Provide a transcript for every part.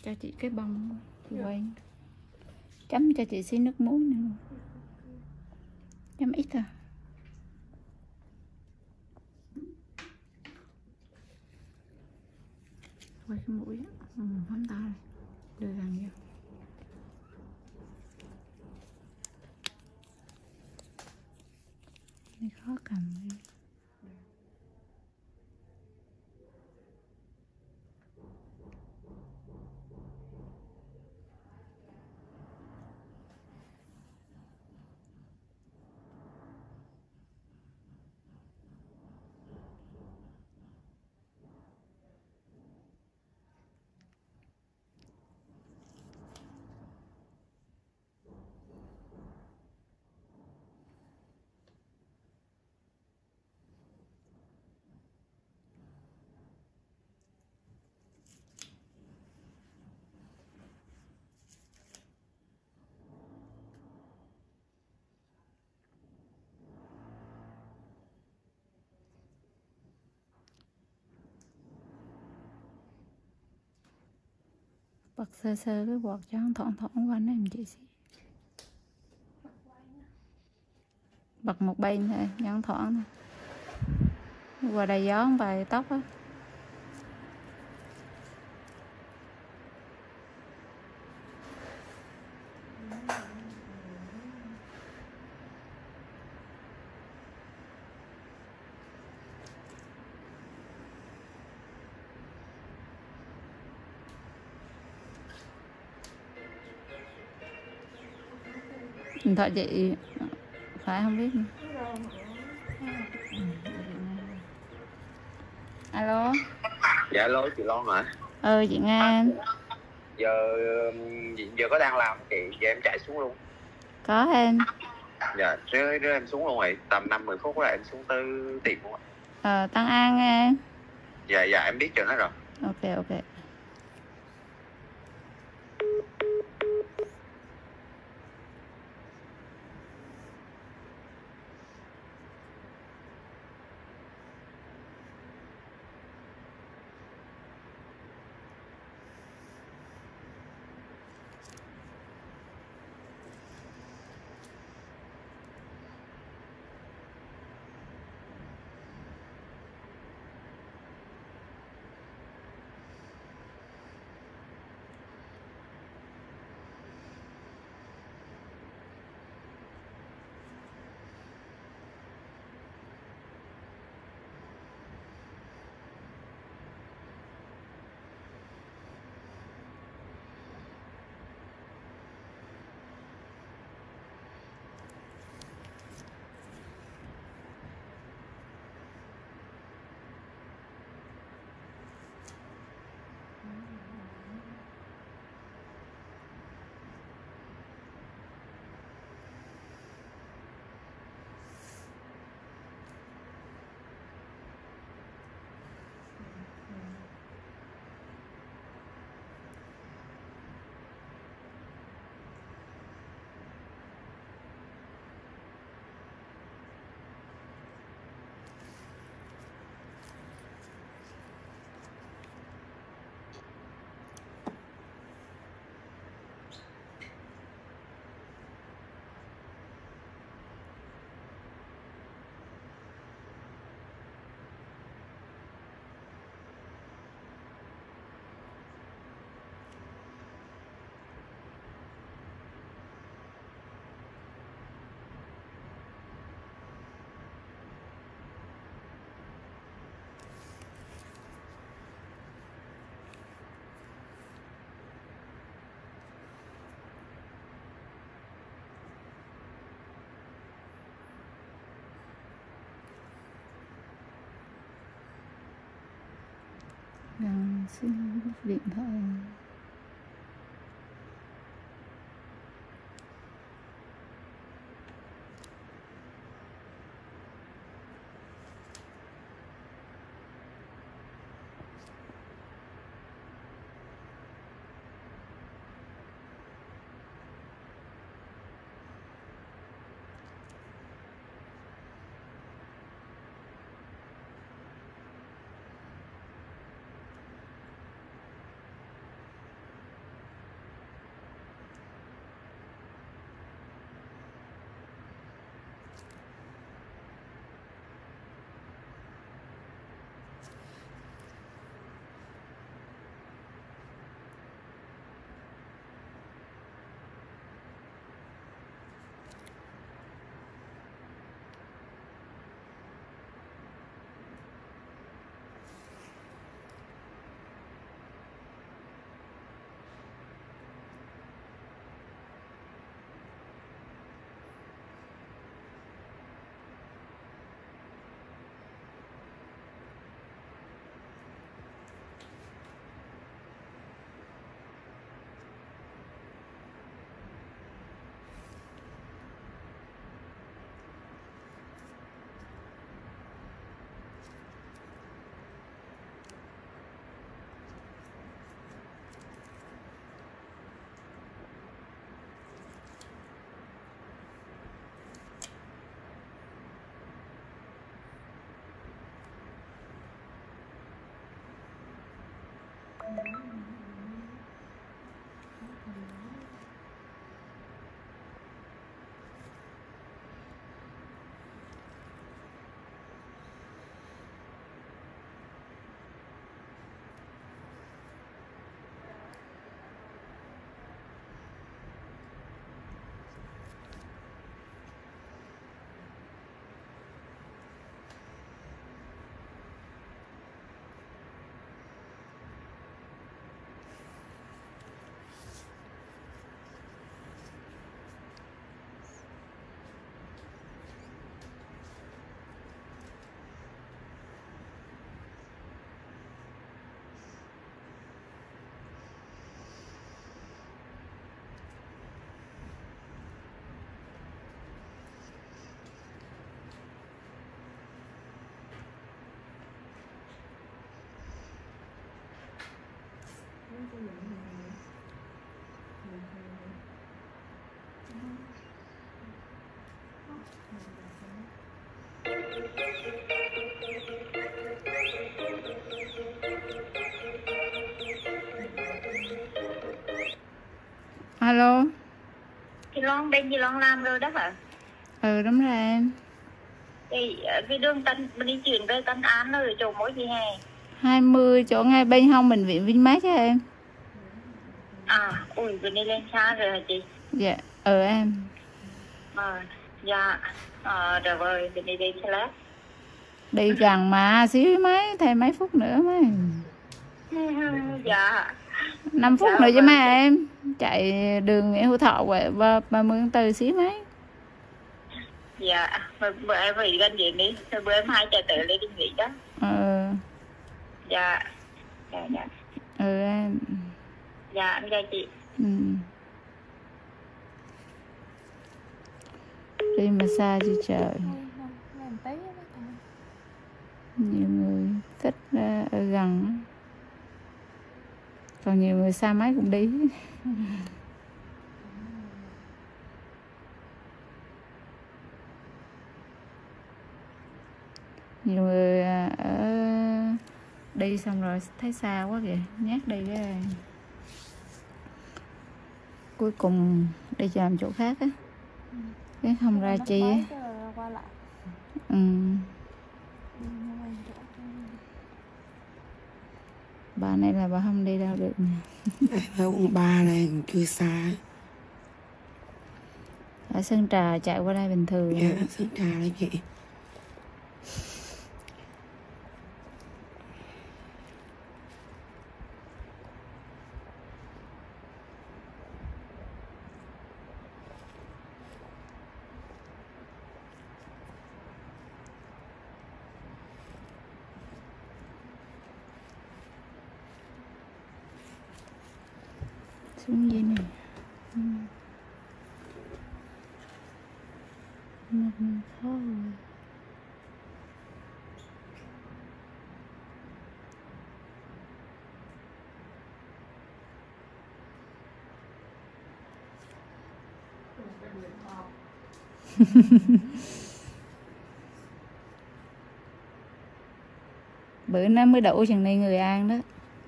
cho chị cái bông quay chấm cho chị xí nước muối nữa chấm ít thôi quay cái mũi á ừ, nắm tay đưa vàng vô Này khó cầm ghê. bật sơ sơ cái quạt cho nó thoảng thoảng quanh em chị xí bật một bên thôi cho nó thoảng thôi qua đây gió vài tóc á điện thoại chị phải không biết nữa. alo dạ alo chị Loan hả ờ chị Nga giờ um, giờ có đang làm chị giờ em chạy xuống luôn có em dạ rứa, rứa em xuống luôn rồi tầm năm mười phút là em xuống tới tiệm luôn ạ. ờ Tăng An em dạ dạ em biết chỗ đó rồi ok ok đang xin điện thoại alo chị Loan bên chị Loan làm rồi đó hả ừ đúng rồi em thì ờ, cái đường tân mình đi chuyển về tân án rồi chỗ mỗi gì hè 20 chỗ ngay bên hông bệnh viện Vinmart á em à ui bên đi lên xa rồi hả chị dạ ừ em à, dạ à, rồi rồi bên đi lên xe lát đi gần mà xíu mấy thêm mấy phút nữa mấy dạ 5 phút Dạ, nữa chứ vâng. mấy em chạy đường Nguyễn Hữu Thọ qua ba- 30 tháng 4 xíu mấy dạ bữa, bữa em phải gần vậy đi rồi bữa em hai chạy tới lấy đi nghỉ đó ừ dạ dạ dạ ừ em dạ em chào chị ừ. đi massage cho trời nhiều người thích ờ, ở gần á. còn nhiều người xa máy cũng đi nhiều người ờ, ở đi xong rồi thấy xa quá kìa nhát đi cái cuối cùng đi làm chỗ khác á cái không ra chi á ừ. bà này là bà không đi đâu được nè ở quận ba này còn chưa xa ở Sơn Trà chạy qua đây bình thường dạ sơn trà đó chị xuống dưới này Ừ. mặt mình khó rồi bữa nó mới đổ chừng này người an đó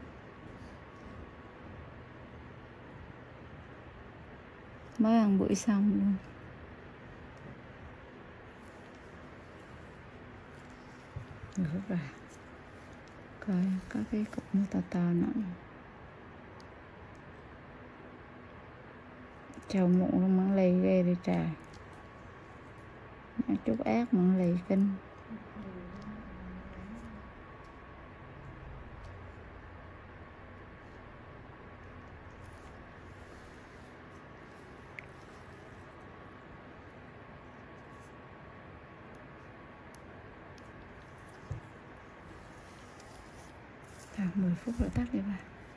mới ăn bữa xong luôn Được rồi coi có cái cục nó to to nữa chào muộn luôn mặn lì ghê đi trà chút ác mặn lì kinh Rồi, 10 phút rồi tắt đi bà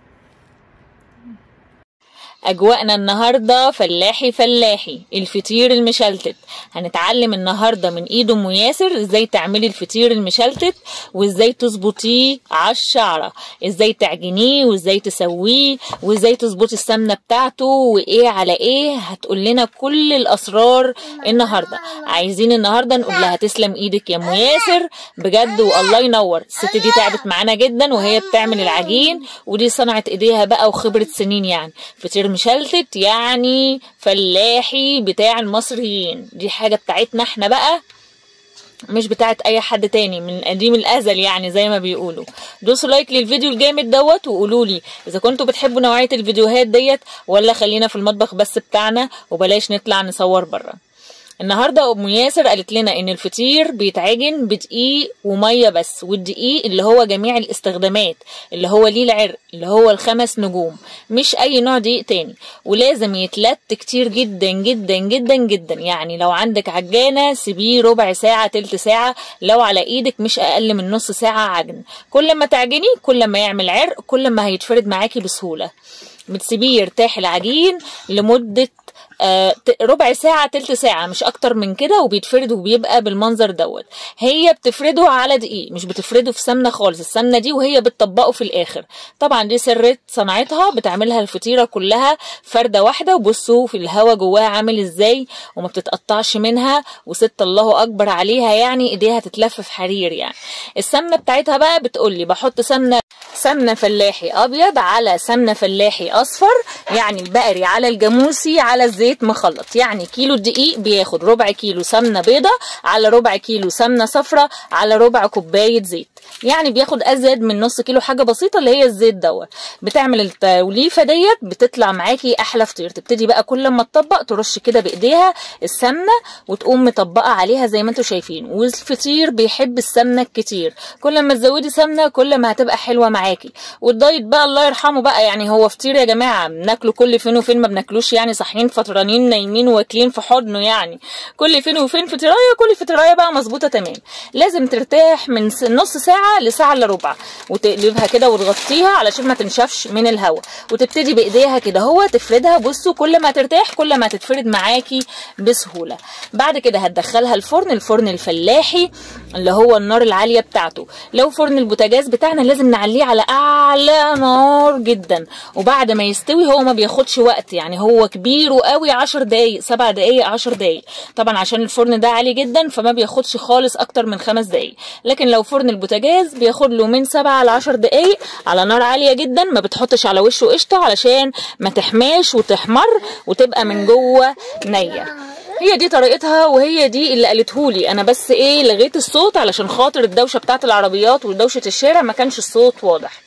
أجواءنا النهاردة فلاحي فلاحي الفطير المشلتت هنتعلم النهاردة من إيد أم ياسر إزاي تعملي الفطير المشلتت وإزاي تظبطيه على الشعرة إزاي تعجنيه وإزاي تسويه وإزاي تظبطي السمنة بتاعته وإيه على إيه هتقول لنا كل الأسرار النهاردة عايزين النهاردة نقول لها تسلم إيدك يا أم ياسر بجد والله ينور الست دي تعبت معانا جدا وهي بتعمل العجين ودي صنعت ايديها بقى وخبرة سنين يعني فطير مشلتت يعني فلاحي بتاع المصريين دي حاجة بتاعتنا احنا بقى مش بتاعت اي حد تاني من قديم الازل يعني زي ما بيقولوا دوسوا لايك للفيديو الجامد دوت وقولوا لي اذا كنتوا بتحبوا نوعيه الفيديوهات ديت ولا خلينا في المطبخ بس بتاعنا وبلاش نطلع نصور بره النهارده ام ياسر قالت لنا ان الفطير بيتعجن بدقيق وميه بس والدقيق اللي هو جميع الاستخدامات اللي هو ليه العرق اللي هو الخمس نجوم مش اي نوع دقيق تاني ولازم يتلت كتير جدا جدا جدا جدا يعني لو عندك عجانه سيبيه ربع ساعه تلت ساعه لو على ايدك مش اقل من نص ساعه عجن كل ما تعجني كل ما يعمل عرق كل ما هيتفرد معاكي بسهوله بتسيبيه يرتاح العجين لمده آه ت- ربع ساعة تلت ساعة مش أكتر من كده وبيتفرد وبيبقى بالمنظر دوت هي بتفرده على دقيق مش بتفرده في سمنة خالص السمنة دي وهي بتطبقه في الآخر طبعا دي سر صنعتها بتعملها الفطيرة كلها فردة واحدة وبصوا في الهوا جواها عامل ازاي وما بتتقطعش منها وست الله أكبر عليها يعني ايديها تتلف في حرير يعني السمنة بتاعتها بقى بتقولي بحط سمنة سمنة فلاحي أبيض على سمنة فلاحي أصفر يعني البقري على الجاموسي على الزيت مخلط يعني كيلو الدقيق بياخد ربع كيلو سمنة بيضة على ربع كيلو سمنة صفرة على ربع كوباية زيت يعني بياخد ازيد من نص كيلو حاجه بسيطه اللي هي الزيت دوت بتعمل التوليفه ديت بتطلع معاكي احلى فطير تبتدي بقى كل ما تطبق ترش كده بايديها السمنه وتقوم مطبقه عليها زي ما انتم شايفين والفطير بيحب السمنه الكتير كل ما تزودي سمنه كل ما هتبقى حلوه معاكي والدايت بقى الله يرحمه بقى يعني هو فطير يا جماعه بناكله كل فين وفين ما بناكلوش يعني صاحيين فطرانين نايمين واكلين في حضنه يعني كل فين وفين فطيرايه كل فطيرايه بقى مظبوطه تمام لازم ترتاح من س- نص ساعه لساعه الا ربع وتقلبها كده وتغطيها علشان ما تنشفش من الهواء وتبتدي بايديها كده هو تفردها بصوا كل ما ترتاح كل ما تتفرد معاكي بسهوله بعد كده هتدخلها الفرن الفرن الفلاحي اللي هو النار العاليه بتاعته لو فرن البوتاجاز بتاعنا لازم نعليه على اعلى نار جدا وبعد ما يستوي هو ما بياخدش وقت يعني هو كبير وقوي 10 دقايق 7 دقايق 10 دقايق طبعا عشان الفرن ده عالي جدا فما بياخدش خالص اكتر من خمس دقايق لكن لو فرن البوتاجاز بياخد له من 7 ل 10 دقايق على نار عاليه جدا ما بتحطش على وشه قشطه علشان ما تحماش وتحمر وتبقى من جوه نيه هي دي طريقتها وهي دي اللي قالتهولي انا بس ايه لغيت الصوت علشان خاطر الدوشه بتاعت العربيات ودوشه الشارع ما كانش الصوت واضح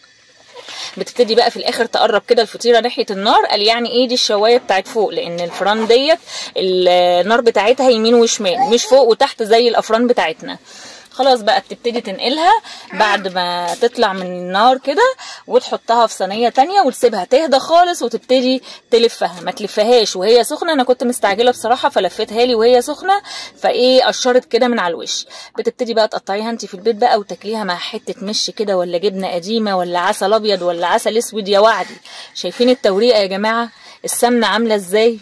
بتبتدي بقى في الاخر تقرب كده الفطيره ناحيه النار قال يعني ايه دي الشوايه بتاعت فوق لان الفران ديت النار بتاعتها يمين وشمال مش فوق وتحت زي الافران بتاعتنا خلاص بقى بتبتدي تنقلها بعد ما تطلع من النار كده وتحطها في صينيه تانية وتسيبها تهدى خالص وتبتدي تلفها ما تلفهاش وهي سخنه انا كنت مستعجله بصراحه فلفتها لي وهي سخنه فايه قشرت كده من على الوش بتبتدي بقى تقطعيها انت في البيت بقى وتاكليها مع حته مش كده ولا جبنه قديمه ولا عسل ابيض ولا عسل اسود يا وعدي شايفين التوريقه يا جماعه السمنه عامله ازاي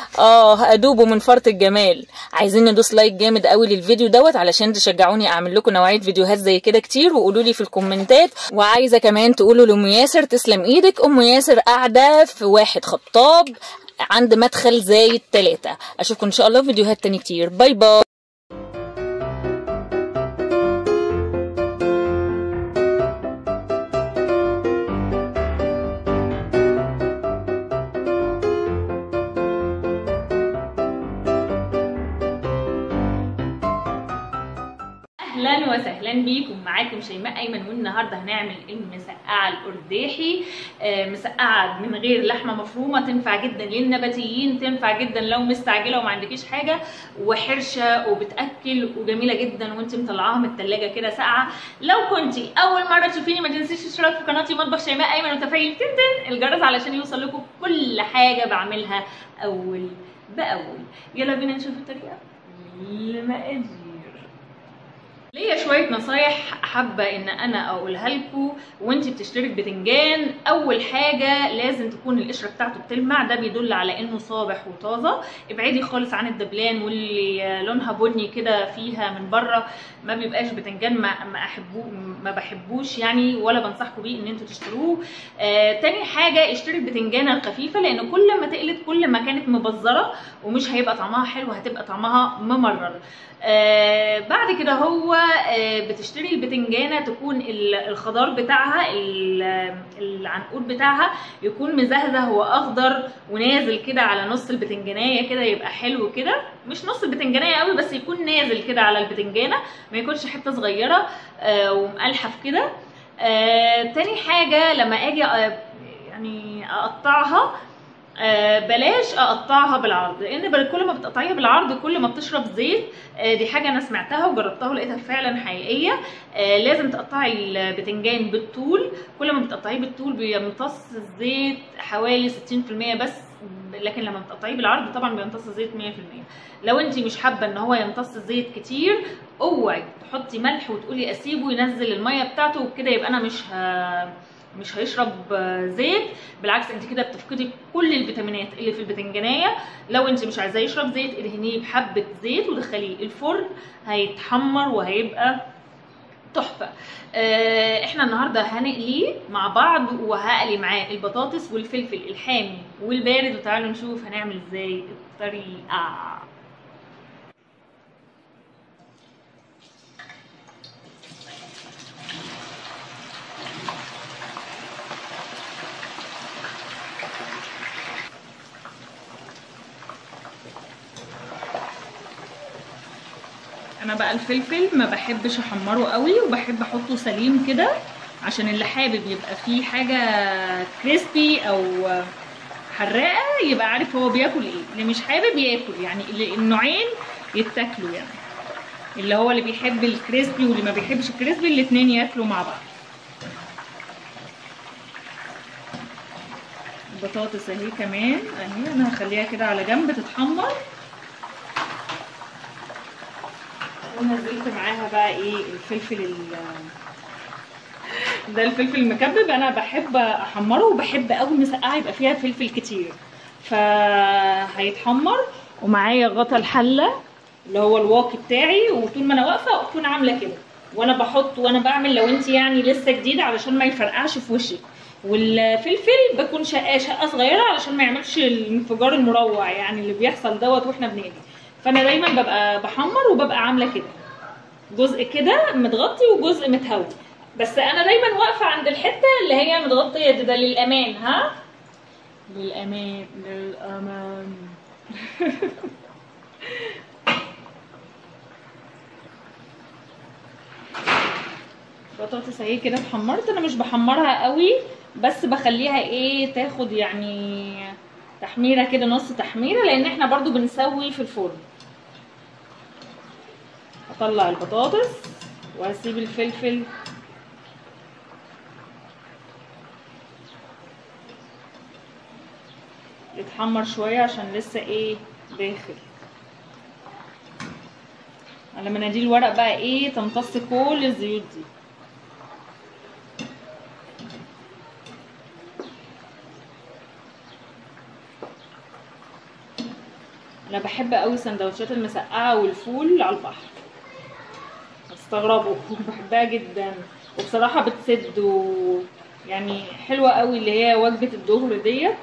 اه ادوبه من فرط الجمال عايزين ندوس لايك جامد قوي للفيديو دوت علشان تشجعوني اعمل لكم نوعيه فيديوهات زي كده كتير وقولوا لي في الكومنتات وعايزه كمان تقولوا لام ياسر تسلم ايدك ام ياسر قاعده في واحد خطاب عند مدخل زايد ثلاثة اشوفكم ان شاء الله في فيديوهات تاني كتير باي باي اهلا وسهلا بيكم معاكم شيماء ايمن والنهارده هنعمل المسقعه الارداحي آه، مسقعه من غير لحمه مفرومه تنفع جدا للنباتيين تنفع جدا لو مستعجله وما عندكيش حاجه وحرشه وبتاكل وجميله جدا وانت مطلعاها من التلاجة كده ساقعه لو كنتي اول مره تشوفيني ما تنسيش الاشتراك في قناتي مطبخ شيماء ايمن وتفعيل تنتن الجرس علشان يوصل لكم كل حاجه بعملها اول باول يلا بينا نشوف الطريقه المقادير ليا شويه نصايح حابه ان انا اقولها لكم وانت بتشتري البتنجان اول حاجه لازم تكون القشره بتاعته بتلمع ده بيدل على انه صابح وطازه ابعدي خالص عن الدبلان واللي لونها بني كده فيها من بره ما بيبقاش بتنجان ما ما احبوه ما بحبوش يعني ولا بنصحكم بيه ان انتوا تشتروه آه تاني حاجه اشتري البتنجانه الخفيفه لان كل ما تقلت كل ما كانت مبزره ومش هيبقى طعمها حلو هتبقى طعمها ممرر آه بعد كده هو آه بتشتري البتنجانه تكون ال- الخضار بتاعها ال- العنقود بتاعها يكون مزهزه واخضر ونازل كده على نص البتنجانيه كده يبقى حلو كده مش نص البتنجانيه قوي بس يكون نازل كده على البتنجانه ما يكونش حته صغيره آه ومقلحف كده آه تاني حاجه لما اجي آه يعني اقطعها آه بلاش اقطعها بالعرض لان بل- كل ما بتقطعيها بالعرض كل ما بتشرب زيت آه دي حاجه انا سمعتها وجربتها ولقيتها فعلا حقيقيه آه لازم تقطعي البتنجان بالطول كل ما بتقطعيه بالطول بيمتص الزيت حوالي 60% بس لكن لما بتقطعيه بالعرض طبعا بيمتص الزيت 100% لو انت مش حابه ان هو يمتص الزيت كتير اوعي تحطي ملح وتقولي اسيبه ينزل الميه بتاعته وبكده يبقى انا مش ه... مش هيشرب آه، زيت بالعكس انت كده بتفقدي كل الفيتامينات اللي في البتنجانيه لو انت مش عايزاه يشرب زيت ادهنيه بحبه زيت ودخليه الفرن هيتحمر وهيبقى تحفه آه، احنا النهارده هنقليه مع بعض وهقلي معاه البطاطس والفلفل الحامي والبارد وتعالوا نشوف هنعمل ازاي الطريقه انا بقى الفلفل ما بحبش احمره قوي وبحب احطه سليم كده عشان اللي حابب يبقى فيه حاجه كريسبي او حراقه يبقى عارف هو بياكل ايه اللي مش حابب ياكل يعني اللي- النوعين يتاكلوا يعني اللي هو اللي بيحب الكريسبي واللي ما بيحبش الكريسبي الاتنين ياكلوا مع بعض البطاطس اهي كمان اهي انا هخليها كده على جنب تتحمر ونزلت معاها بقى ايه الفلفل ال ده الفلفل المكبب انا بحب احمره وبحب قوي مسقعه يبقى فيها فلفل كتير فهيتحمر ومعايا غطا الحله اللي هو الواقي بتاعي وطول ما انا واقفه اكون عامله كده وانا بحط وانا بعمل لو انت يعني لسه جديده علشان ما يفرقعش في وشك والفلفل بكون شقاه شقه صغيره علشان ما يعملش الانفجار المروع يعني اللي بيحصل دوت واحنا بنقلي فانا دايما ببقى بحمر وببقى عامله كده جزء كده متغطي وجزء متهوي بس انا دايما واقفه عند الحته اللي هي متغطيه دي ده للامان ها للامان للامان بطاطس اهي كده اتحمرت انا مش بحمرها قوي بس بخليها ايه تاخد يعني تحميره كده نص تحميره لان احنا برضو بنسوي في الفرن اطلع البطاطس وهسيب الفلفل يتحمر شويه عشان لسه ايه داخل على مناديل الورق بقى ايه تمتص كل الزيوت دي انا بحب قوي سندوتشات المسقعه والفول على البحر هتستغربوا بحبها جدا وبصراحه بتسد و... يعني حلوه قوي اللي هي وجبه الظهر ديت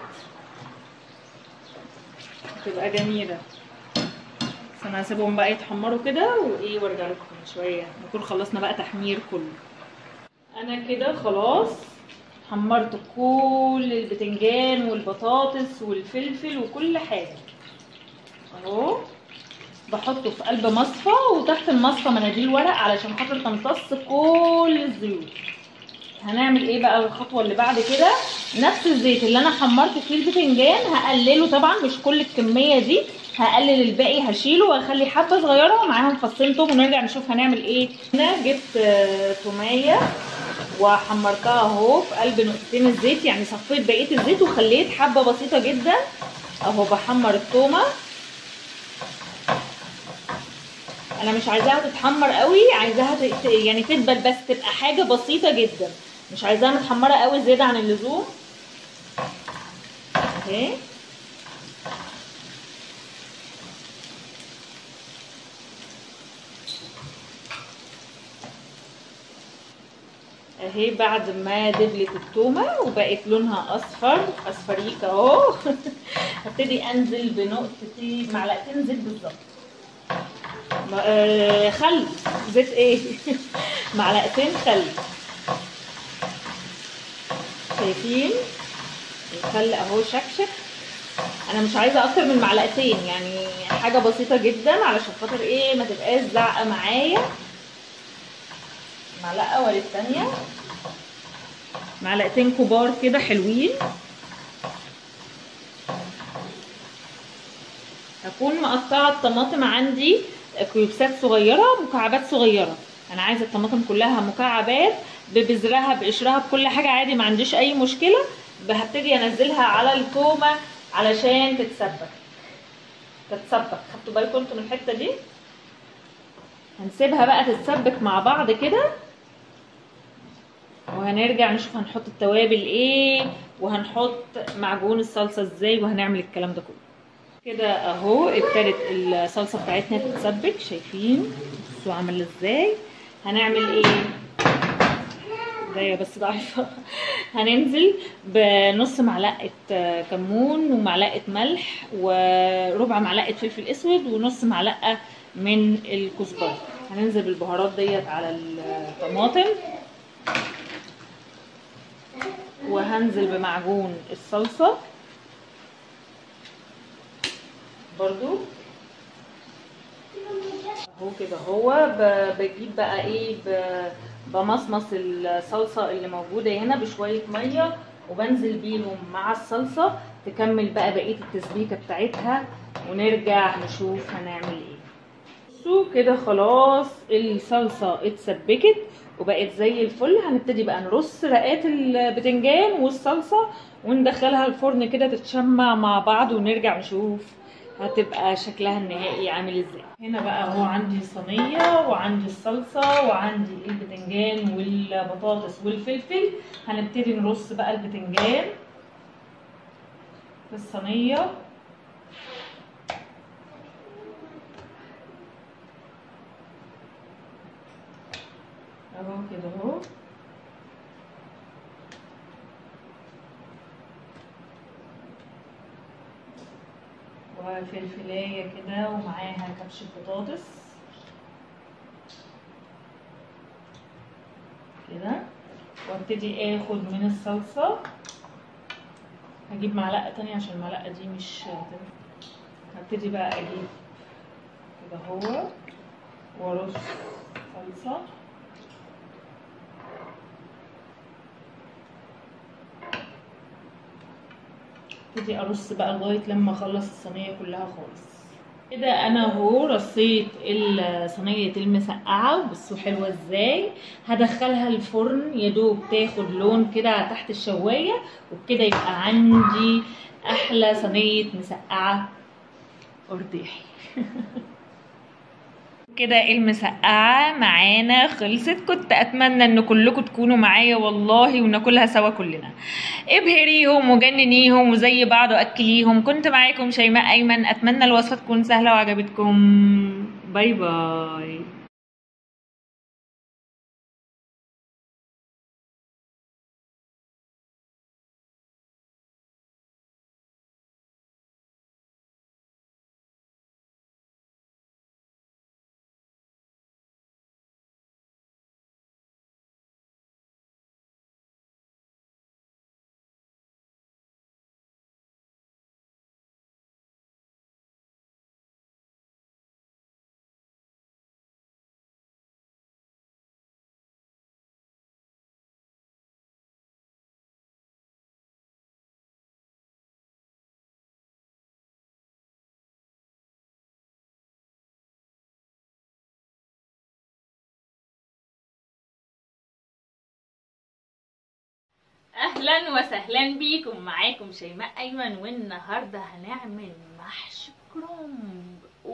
بتبقى جميله بس انا هسيبهم بقى يتحمروا كده وايه وارجع لكم شويه نكون خلصنا بقى تحمير كله انا كده خلاص حمرت كل البتنجان والبطاطس والفلفل وكل حاجه اهو بحطه في قلب مصفى وتحت المصفى مناديل ورق علشان خاطر تمتص كل الزيوت هنعمل ايه بقى الخطوه اللي بعد كده نفس الزيت اللي انا حمرت فيه البتنجان هقلله طبعا مش كل الكميه دي هقلل الباقي هشيله واخلي حبه صغيره ومعاهم فصين توم ونرجع نشوف هنعمل ايه هنا جبت آه، توميه وحمرتها اهو في قلب نقطتين الزيت يعني صفيت بقيه الزيت وخليت حبه بسيطه جدا اهو بحمر التومه انا مش عايزاها تتحمر قوي عايزاها ت- يعني تدبل بس تبقى حاجه بسيطه جدا مش عايزاها متحمره قوي زياده عن اللزوم اهي اهي بعد ما دبلت التومه وبقت لونها اصفر اصفريك اهو هبتدي انزل بنقطتين معلقتين زيت بالظبط ما- آه، خل زيت ايه معلقتين خل شايفين الخل اهو شكشك انا مش عايزه اكتر من معلقتين يعني حاجه بسيطه جدا علشان خاطر ايه ما تبقاش زعقه معايا معلقه ولا التانية معلقتين كبار كده حلوين هكون مقطعه الطماطم عندي كيوبسات صغيره مكعبات صغيره انا عايزه الطماطم كلها مكعبات ببذرها بقشرها بكل حاجه عادي ما عنديش اي مشكله هبتدي انزلها على التومه علشان تتسبك تتسبك خدتوا بالكم انتوا من الحته دي هنسيبها بقى تتسبك مع بعض كده وهنرجع نشوف هنحط التوابل ايه وهنحط معجون الصلصه ازاي وهنعمل الكلام ده كله كده اهو ابتدت الصلصه بتاعتنا تتسبك شايفين بصوا عامله ازاي هنعمل ايه ده بس ضعيفه هننزل بنص معلقه آه، كمون ومعلقه ملح وربع معلقه فلفل اسود ونص معلقه من الكزبره هننزل بالبهارات ديت على الطماطم وهنزل بمعجون الصلصه برضو اهو كده هو ب- بجيب بقى ايه ب- بمصمص الصلصه اللي موجوده هنا بشويه ميه وبنزل بيهم مع الصلصه تكمل بقى بقيه التسبيكه بتاعتها ونرجع نشوف هنعمل ايه بصوا كده خلاص الصلصه اتسبكت وبقت زي الفل هنبتدي بقى نرص رقات البتنجان والصلصه وندخلها الفرن كده تتشمع مع بعض ونرجع نشوف هتبقى شكلها النهائي عامل ازاي هنا بقى هو عندي صينية وعندي الصلصة وعندي البتنجان والبطاطس والفلفل هنبتدي نرص بقى البتنجان في الصينية اهو كده اهو وفلفلاية كده ومعاها كبشة بطاطس كده وابتدي اخد من الصلصة هجيب معلقة تانية عشان المعلقة دي مش هبتدي بقى اجيب كده هو وارص صلصة ابتدي ارص بقى لغايه لما اخلص الصينيه كلها خالص كده انا اهو رصيت الصينيه المسقعه وبصوا حلوه ازاي هدخلها الفرن يا دوب تاخد لون كده تحت الشوايه وبكده يبقى عندي احلى صينيه مسقعه قرداحي كده المسقعة معانا خلصت كنت أتمنى إن كلكم تكونوا معايا والله وناكلها سوا كلنا ابهريهم وجننيهم وزي بعض وأكليهم كنت معاكم شيماء أيمن أتمنى الوصفة تكون سهلة وعجبتكم باي باي اهلا وسهلا بيكم معاكم شيماء ايمن والنهارده هنعمل محشي كرنب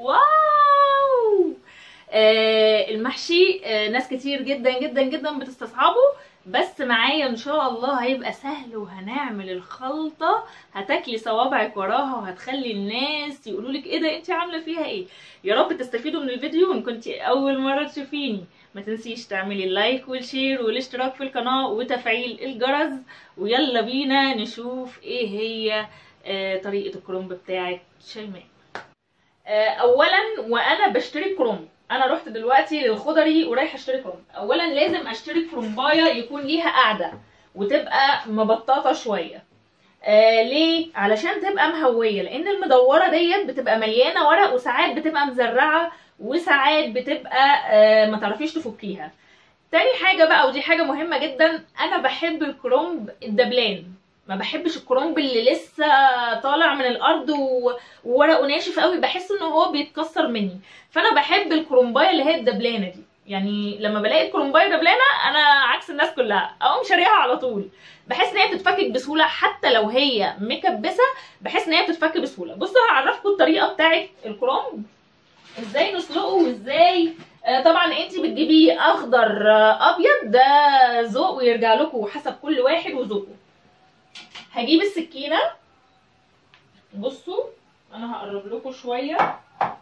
واو آه المحشي آه ناس كتير جدا جدا جدا بتستصعبه بس معايا ان شاء الله هيبقى سهل وهنعمل الخلطه هتاكلي صوابعك وراها وهتخلي الناس يقولوا لك ايه ده انت عامله فيها ايه يا رب تستفيدوا من الفيديو وان كنت اول مره تشوفيني ما تنسيش تعملي اللايك والشير والاشتراك في القناه وتفعيل الجرس ويلا بينا نشوف ايه هي آه طريقه الكرنب بتاعت شيماء آه اولا وانا بشتري كرنب انا رحت دلوقتي للخضري ورايحه اشتري كرنب اولا لازم اشتري كرنبايه يكون ليها قاعده وتبقى مبططه شويه آه ليه علشان تبقى مهويه لان المدوره ديت بتبقى مليانه ورق وساعات بتبقى مزرعه وساعات بتبقى آه ما تعرفيش تفكيها تاني حاجه بقى ودي حاجه مهمه جدا انا بحب الكرنب الدبلان ما بحبش الكرنب اللي لسه طالع من الارض و- وورقه ناشف قوي بحس ان هو بيتكسر مني فانا بحب الكرنبايه اللي هي الدبلانه دي يعني لما بلاقي الكرنبايه دبلانه انا عكس الناس كلها اقوم شاريها على طول بحس ان هي بتتفك بسهوله حتى لو هي مكبسه بحس ان هي بتتفك بسهوله بصوا هعرفكم الطريقه بتاعه الكرنب ازاي نسلقه وازاي آه، طبعا انت بتجيبي اخضر آه، ابيض ده ذوق ويرجع لكم حسب كل واحد وذوقه هجيب السكينه بصوا انا هقرب لكم شويه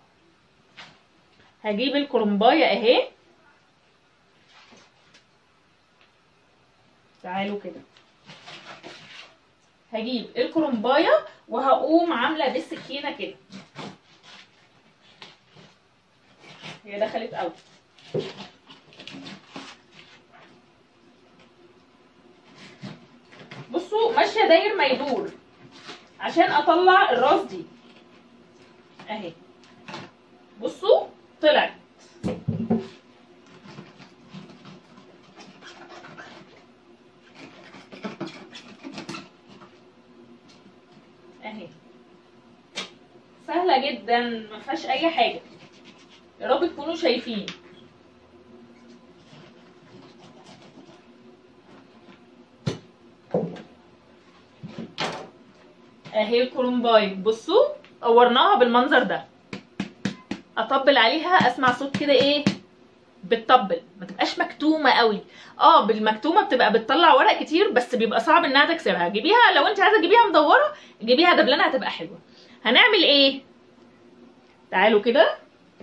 هجيب الكرنبايه اهي تعالوا كده هجيب الكرنبايه وهقوم عامله بالسكينه كده هي دخلت قوي بصوا ماشيه داير ما يدور عشان اطلع الراس دي اهي بصوا طلعت اهي سهله جدا ما فيهاش اي حاجه يا رب تكونوا شايفين اهي الكرومباي بصوا قورناها بالمنظر ده اطبل عليها اسمع صوت كده ايه بتطبل ما تبقاش مكتومه قوي اه بالمكتومه بتبقى بتطلع ورق كتير بس بيبقى صعب انها تكسرها جيبيها لو انت عايزه تجيبيها مدوره جيبيها دبلانه هتبقى حلوه هنعمل ايه تعالوا كده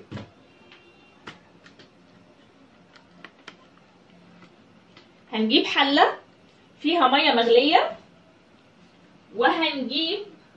هنجيب حله فيها ميه مغليه وهنجيب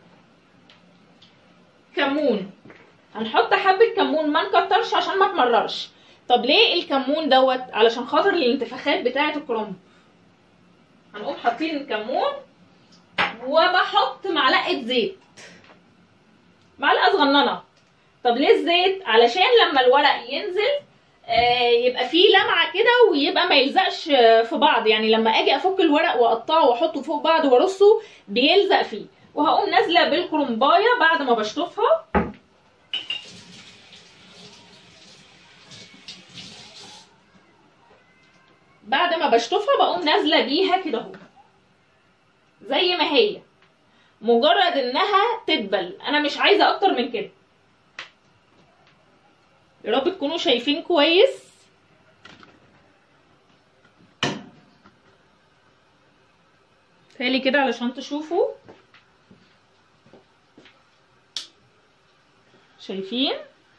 كمون هنحط حبه كمون ما نكترش عشان ما تمررش طب ليه الكمون دوت علشان خاطر الانتفاخات بتاعه الكرنب هنقوم حاطين الكمون وبحط معلقه زيت معلقه صغننه طب ليه الزيت علشان لما الورق ينزل آه، يبقى فيه لمعه كده ويبقى ما يلزقش آه، في بعض يعني لما اجي افك الورق واقطعه واحطه فوق بعض وارصه بيلزق فيه وهقوم نازله بالكرنبايه بعد ما بشطفها بعد ما بشطفها بقوم نازله بيها كده اهو زي ما هي مجرد انها تدبل انا مش عايزه اكتر من كده يا رب تكونوا شايفين كويس تالي كده علشان تشوفوا شايفين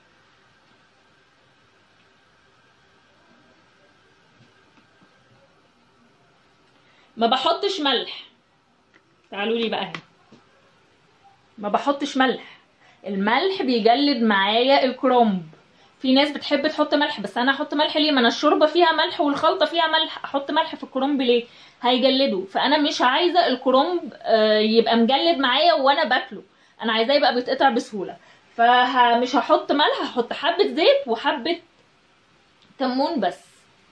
ما بحطش ملح تعالوا لي بقى هنا ما بحطش ملح الملح بيجلد معايا الكرنب في ناس بتحب تحط ملح بس انا احط ملح ليه ما انا الشوربه فيها ملح والخلطه فيها ملح احط ملح في الكرنب ليه هيجلده فانا مش عايزه الكرنب آه، يبقى مجلد معايا وانا باكله انا عايزاه يبقى بيتقطع بسهوله فمش هحط ملح هحط حبه زيت وحبه كمون بس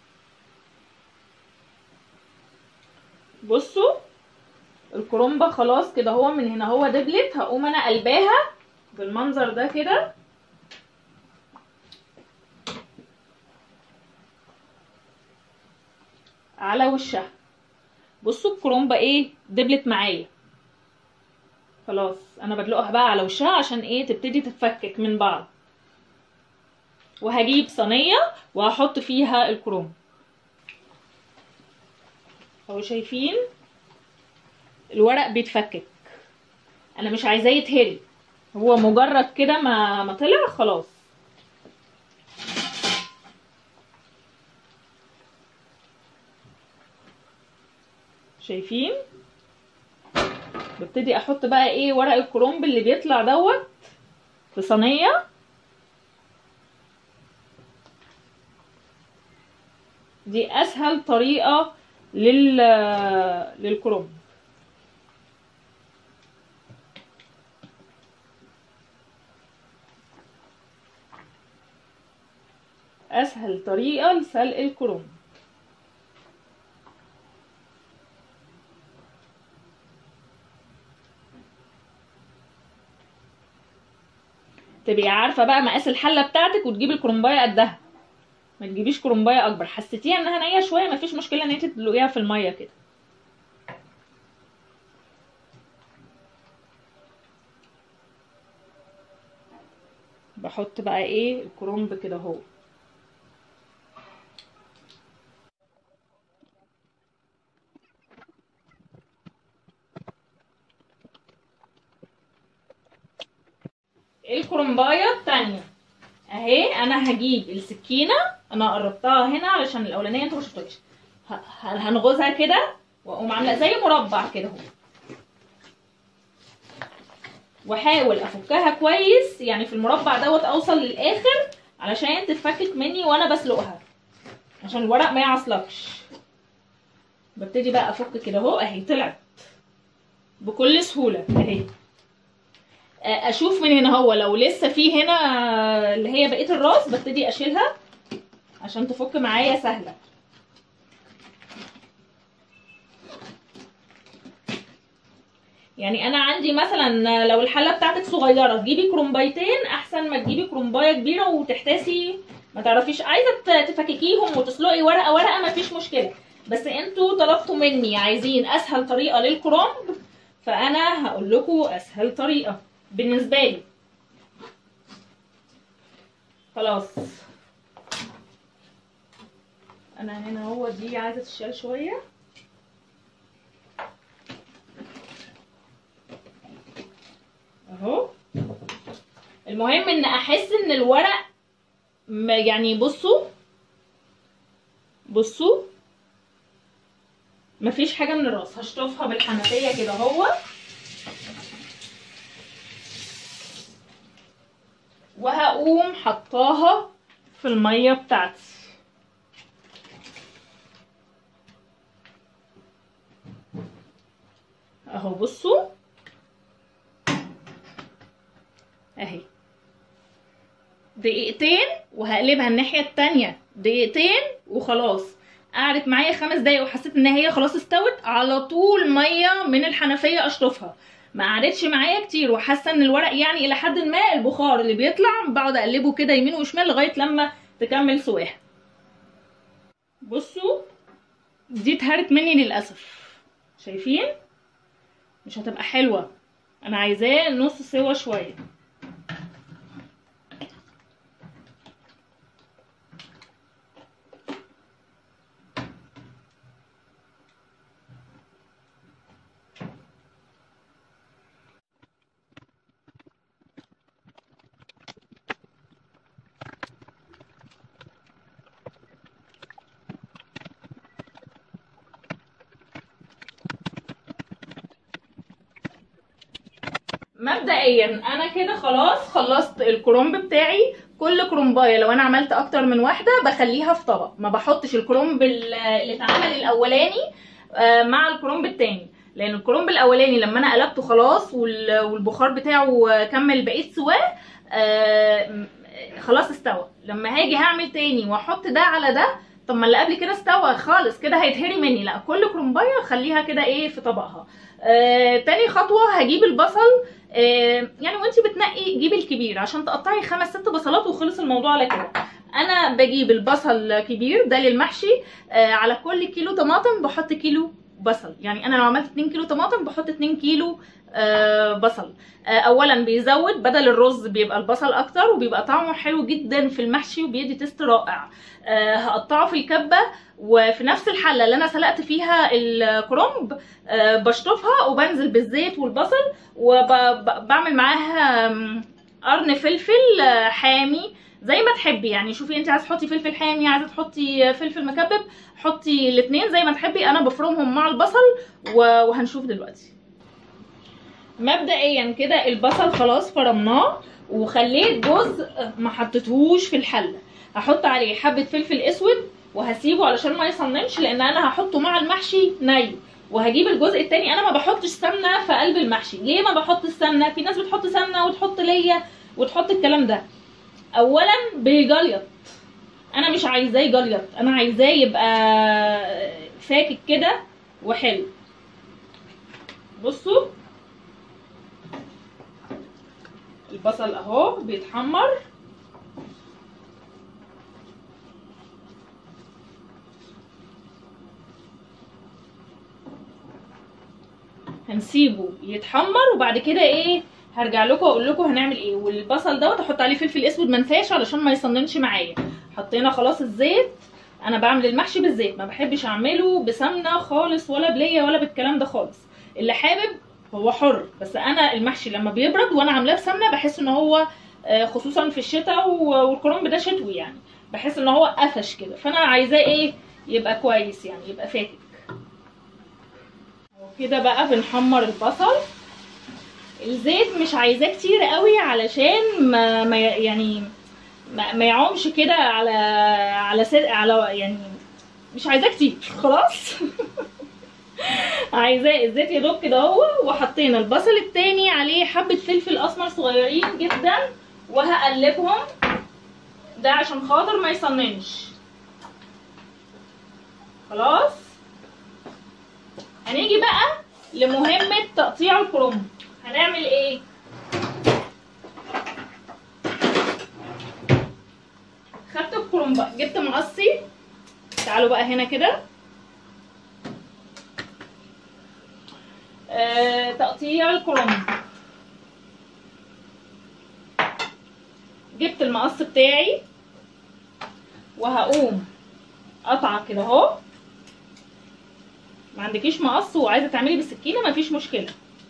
بصوا الكرنبه خلاص كده هو من هنا هو دبلت هقوم انا قلباها بالمنظر ده كده على وشها بصوا الكرومبه ايه دبلت معايا خلاص انا بدلقها بقى على وشها عشان ايه تبتدي تتفكك من بعض وهجيب صينيه وهحط فيها الكروم اهو شايفين الورق بيتفكك انا مش عايزاه يتهري هو مجرد كده ما ما طلع خلاص شايفين ببتدي احط بقى ايه ورق الكرنب اللي بيطلع دوت في صينيه دي اسهل طريقه لل للكرنب اسهل طريقه لسلق الكرنب تبقي عارفه بقى مقاس الحله بتاعتك وتجيبي الكرنبايه قدها ما تجيبيش كرنبايه اكبر حسيتيها انها نيه شويه مفيش مشكله ان انت تدلقيها في الميه كده بحط بقى ايه الكرنب كده اهو الكرنبايه التانية اهي انا هجيب السكينه انا قربتها هنا علشان الاولانيه انتوا ما شفتوش ه- ه- هنغزها كده واقوم عامله زي مربع كده اهو واحاول افكها كويس يعني في المربع دوت اوصل للاخر علشان تتفكك مني وانا بسلقها عشان الورق ما يعصلكش ببتدي بقى افك كده اهو اهي طلعت بكل سهوله اهي آه، اشوف من هنا هو لو لسه في هنا اللي هي بقيه الراس ببتدي اشيلها عشان تفك معايا سهله يعني انا عندي مثلا لو الحله بتاعتك صغيره تجيبي كرومبايتين احسن ما تجيبي كرومبايه كبيره وتحتاسي ما تعرفيش عايزه ت- تفككيهم وتسلقي ورقه ورقه ما فيش مشكله بس انتوا طلبتوا مني عايزين اسهل طريقه للكرومب فانا هقول لكم اسهل طريقه بالنسبه لي خلاص انا هنا هو دي عايزه تشال شويه اهو المهم ان احس ان الورق ما- يعني بصوا بصوا مفيش حاجه من الراس هشطفها بالحنفيه كده اهو وهقوم حطاها في الميه بتاعتي اهو بصوا اهي دقيقتين وهقلبها الناحية التانية دقيقتين وخلاص قعدت معايا خمس دقايق وحسيت ان هي خلاص استوت على طول مية من الحنفية اشطفها ما قعدتش معايا كتير وحاسه ان الورق يعني الى حد ما البخار اللي بيطلع بقعد اقلبه كده يمين وشمال لغايه لما تكمل سواها بصوا دي اتهرت مني للاسف شايفين مش هتبقى حلوه انا عايزاه نص سوا شويه مبدئيا انا كده خلاص خلصت الكرومب بتاعي كل كرومبايه لو انا عملت اكتر من واحده بخليها في طبق ما بحطش الكرومب ال- اللي اتعمل الاولاني آه، مع الكرومب التاني لان الكرومب الاولاني لما انا قلبته خلاص وال- والبخار بتاعه كمل بقيه سواه آه، م- خلاص استوى لما هاجي هعمل تاني واحط ده على ده طب ما اللي قبل كده استوى خالص كده هيتهري مني لا كل كرومبايه خليها كده ايه في طبقها آه، تاني خطوه هجيب البصل آه، يعني وانت بتنقي جيبي الكبير عشان تقطعي خمس ست بصلات وخلص الموضوع على كده انا بجيب البصل كبير ده للمحشي آه، على كل كيلو طماطم بحط كيلو بصل يعني انا لو عملت 2 كيلو طماطم بحط 2 كيلو آه، بصل آه، اولا بيزود بدل الرز بيبقى البصل اكتر وبيبقى طعمه حلو جدا في المحشي وبيدي تيست رائع آه، هقطعه في الكبه وفي نفس الحله اللي انا سلقت فيها الكرنب آه، بشطفها وبنزل بالزيت والبصل وبعمل معاها آم، قرن فلفل آه، حامي زي ما تحبي يعني شوفي انت عايزه تحطي فلفل حامي عايزه تحطي فلفل مكبب حطي الاثنين زي ما تحبي انا بفرمهم مع البصل و- وهنشوف دلوقتي مبدئيا كده البصل خلاص فرمناه وخليت جزء ما حطيتهوش في الحله هحط عليه حبه فلفل اسود وهسيبه علشان ما يصنمش لان انا هحطه مع المحشي ني وهجيب الجزء التاني انا ما بحطش سمنه في قلب المحشي ليه ما بحط السمنه في ناس بتحط سمنه وتحط ليا وتحط الكلام ده اولا بيجليط انا مش عايزاه يجليط انا عايزاه يبقى فاكك كده وحلو بصوا البصل اهو بيتحمر هنسيبه يتحمر وبعد كده ايه هرجع لكم واقول لكم هنعمل ايه والبصل دوت احط عليه فلفل اسود منفاش علشان ما يصننش معايا حطينا خلاص الزيت انا بعمل المحشي بالزيت ما بحبش اعمله بسمنه خالص ولا بليه ولا بالكلام ده خالص اللي حابب هو حر بس انا المحشي لما بيبرد وانا عاملاه بسمنه بحس ان هو آه، خصوصا في الشتاء و- والكرنب ده شتوي يعني بحس ان هو قفش كده فانا عايزاه ايه يبقى كويس يعني يبقى فاتك وكده بقى بنحمر البصل الزيت مش عايزاه كتير قوي علشان ما, ما يعني ما, ما يعومش كده على على سر على يعني مش عايزاه كتير خلاص عايزاه الزيت يا دوب كده اهو وحطينا البصل التاني عليه حبه فلفل اسمر صغيرين جدا وهقلبهم ده عشان خاطر ما يصننش خلاص هنيجي بقى لمهمة تقطيع الكرنب هنعمل ايه خدت الكرنب جبت مقصي تعالوا بقى هنا كده آه، تقطيع الكرنب جبت المقص بتاعي وهقوم قطعه كده اهو ما عندكيش مقص وعايزه تعملي بالسكينه مفيش مشكله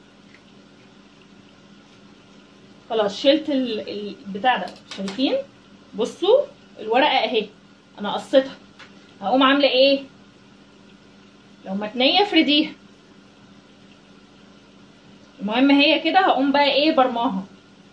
خلاص شلت ال- البتاع ده شايفين بصوا الورقه اهي انا قصيتها هقوم عامله ايه لو متنيه افرديها المهم هي كده هقوم بقى ايه برماها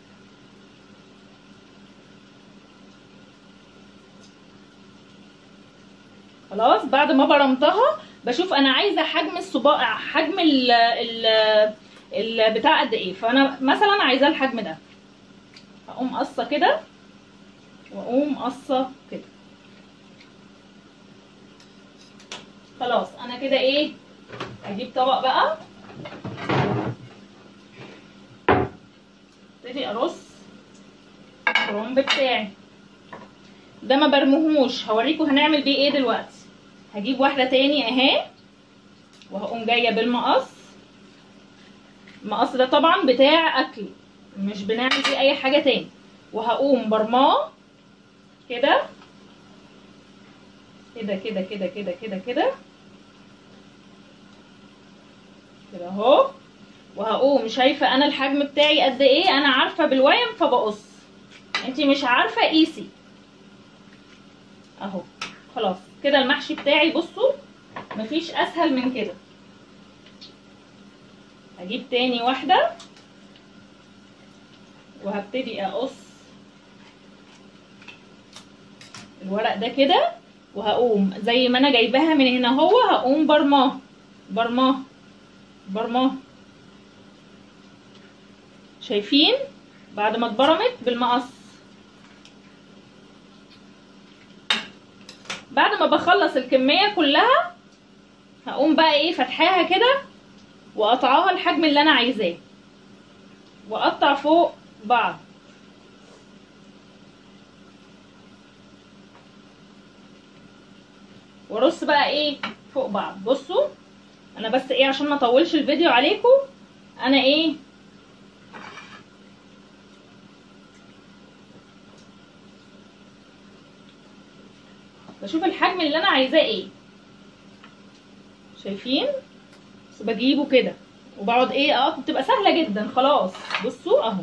خلاص بعد ما برمتها بشوف انا عايزه حجم الصباع حجم ال ال البتاع قد ايه فانا مثلا عايزاه الحجم ده هقوم قصه كده واقوم قصه كده خلاص انا كده ايه اجيب طبق بقى ابتدي ارص الكرنب بتاعي ده ما برموهوش هوريكم هنعمل بيه ايه دلوقتي هجيب واحده تاني اهي وهقوم جايه بالمقص المقص ده طبعا بتاع اكل مش بنعمل فيه اي حاجه تاني وهقوم برماه كده كده كده كده كده كده كده كده اهو وهقوم شايفه انا الحجم بتاعي قد ايه انا عارفه بالويم فبقص انتي مش عارفه قيسي اهو خلاص كده المحشي بتاعي بصوا مفيش اسهل من كده هجيب تاني واحده وهبتدي اقص الورق ده كده وهقوم زي ما انا جايباها من هنا هو هقوم برماه برماه برماه شايفين بعد ما اتبرمت بالمقص بعد ما بخلص الكميه كلها هقوم بقى ايه فتحاها كده وقطعاها الحجم اللي انا عايزاه واقطع فوق بعض وارص بقى ايه فوق بعض بصوا انا بس ايه عشان ما اطولش الفيديو عليكم انا ايه بشوف الحجم اللي انا عايزاه ايه شايفين بس بجيبه كده وبقعد ايه اه بتبقى سهله جدا خلاص بصوا اهو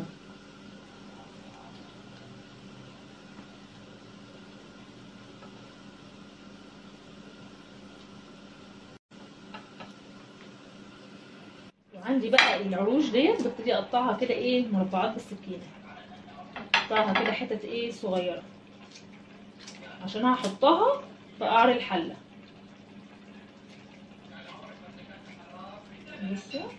وعندي بقى العروش ديت ببتدي اقطعها كده ايه مربعات بالسكينه اقطعها كده حتت ايه صغيره عشان هحطها في قعر الحله بصوا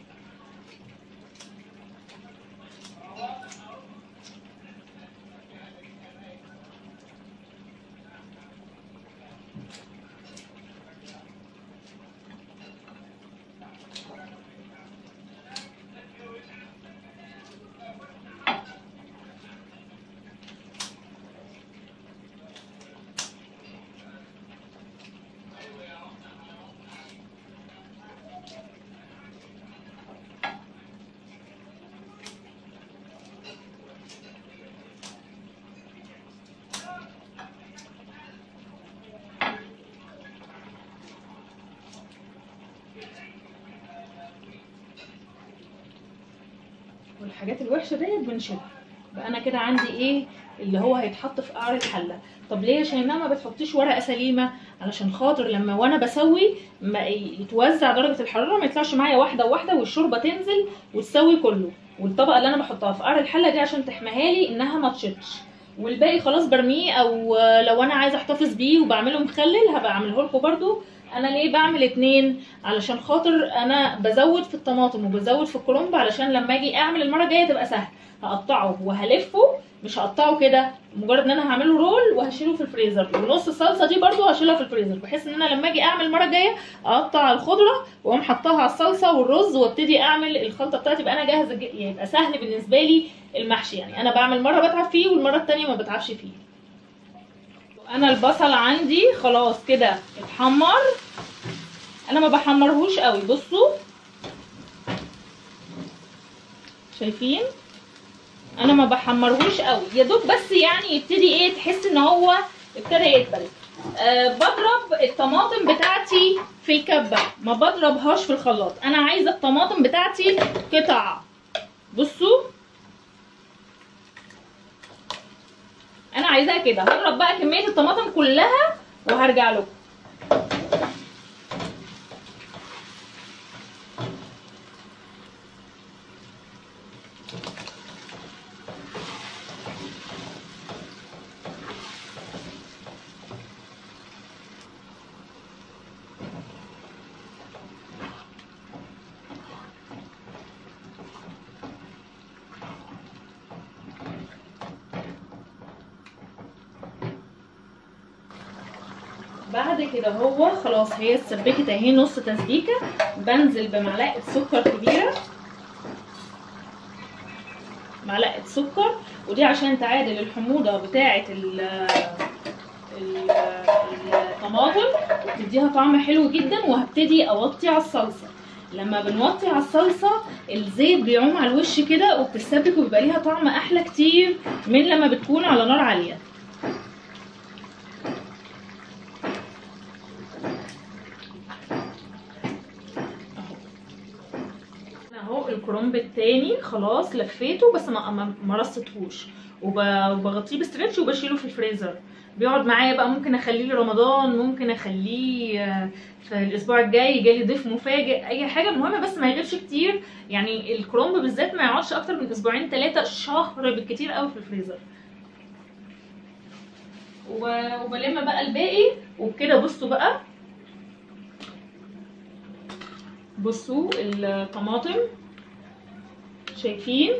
والحاجات الوحشه ديت بنشيلها يبقى انا كده عندي ايه اللي هو هيتحط في قعر الحله طب ليه يا شيماء ما بتحطيش ورقه سليمه علشان خاطر لما وانا بسوي ما يتوزع درجه الحراره ما يطلعش معايا واحده واحده والشوربه تنزل وتسوي كله والطبقه اللي انا بحطها في قعر الحله دي عشان تحميها لي انها ما تشطش والباقي خلاص برميه او لو انا عايزه احتفظ بيه وبعمله مخلل هبقى اعمله لكم برده انا ليه بعمل اتنين علشان خاطر انا بزود في الطماطم وبزود في الكرنب علشان لما اجي اعمل المره الجايه تبقى سهل هقطعه وهلفه مش هقطعه كده مجرد ان انا هعمله رول وهشيله في الفريزر ونص الصلصه دي برضو هشيلها في الفريزر بحيث ان انا لما اجي اعمل المره الجايه اقطع الخضره واقوم حطها على الصلصه والرز وابتدي اعمل الخلطه بتاعتي يبقى انا جاهزه ج- يبقى سهل بالنسبه لي المحشي يعني انا بعمل مره بتعب فيه والمره التانية ما بتعبش فيه انا البصل عندي خلاص كده اتحمر انا ما بحمرهوش قوي بصوا شايفين انا ما بحمرهوش قوي يا دوب بس يعني يبتدي ايه تحس ان هو ابتدى يدبل أه بضرب الطماطم بتاعتي في الكبه ما بضربهاش في الخلاط انا عايزه الطماطم بتاعتي قطع بصوا انا عايزاها كده هضرب بقى كميه الطماطم كلها وهرجع لكم بعد كده هو خلاص هي اتسبكت اهي نص تسبيكه بنزل بمعلقه سكر كبيره معلقه سكر ودي عشان تعادل الحموضه بتاعه ال ال- الطماطم وتديها طعم حلو جدا وهبتدي اوطي على الصلصه لما بنوطي على الصلصه الزيت بيعوم على الوش كده وبتتسبك وبيبقى ليها طعم احلى كتير من لما بتكون على نار عاليه اهو الكرنب التاني خلاص لفيته بس ما ما- ما رصتهوش وب- وبغطيه بستريتش وبشيله في الفريزر بيقعد معايا بقى ممكن اخليه لرمضان ممكن اخليه آه، في الاسبوع الجاي جالي ضيف مفاجئ اي حاجه المهم بس ما يغيبش كتير يعني الكرنب بالذات ما يقعدش اكتر من اسبوعين ثلاثه شهر بالكتير قوي في الفريزر وب- وبلم بقى الباقي وبكده بصوا بقى بصوا الطماطم شايفين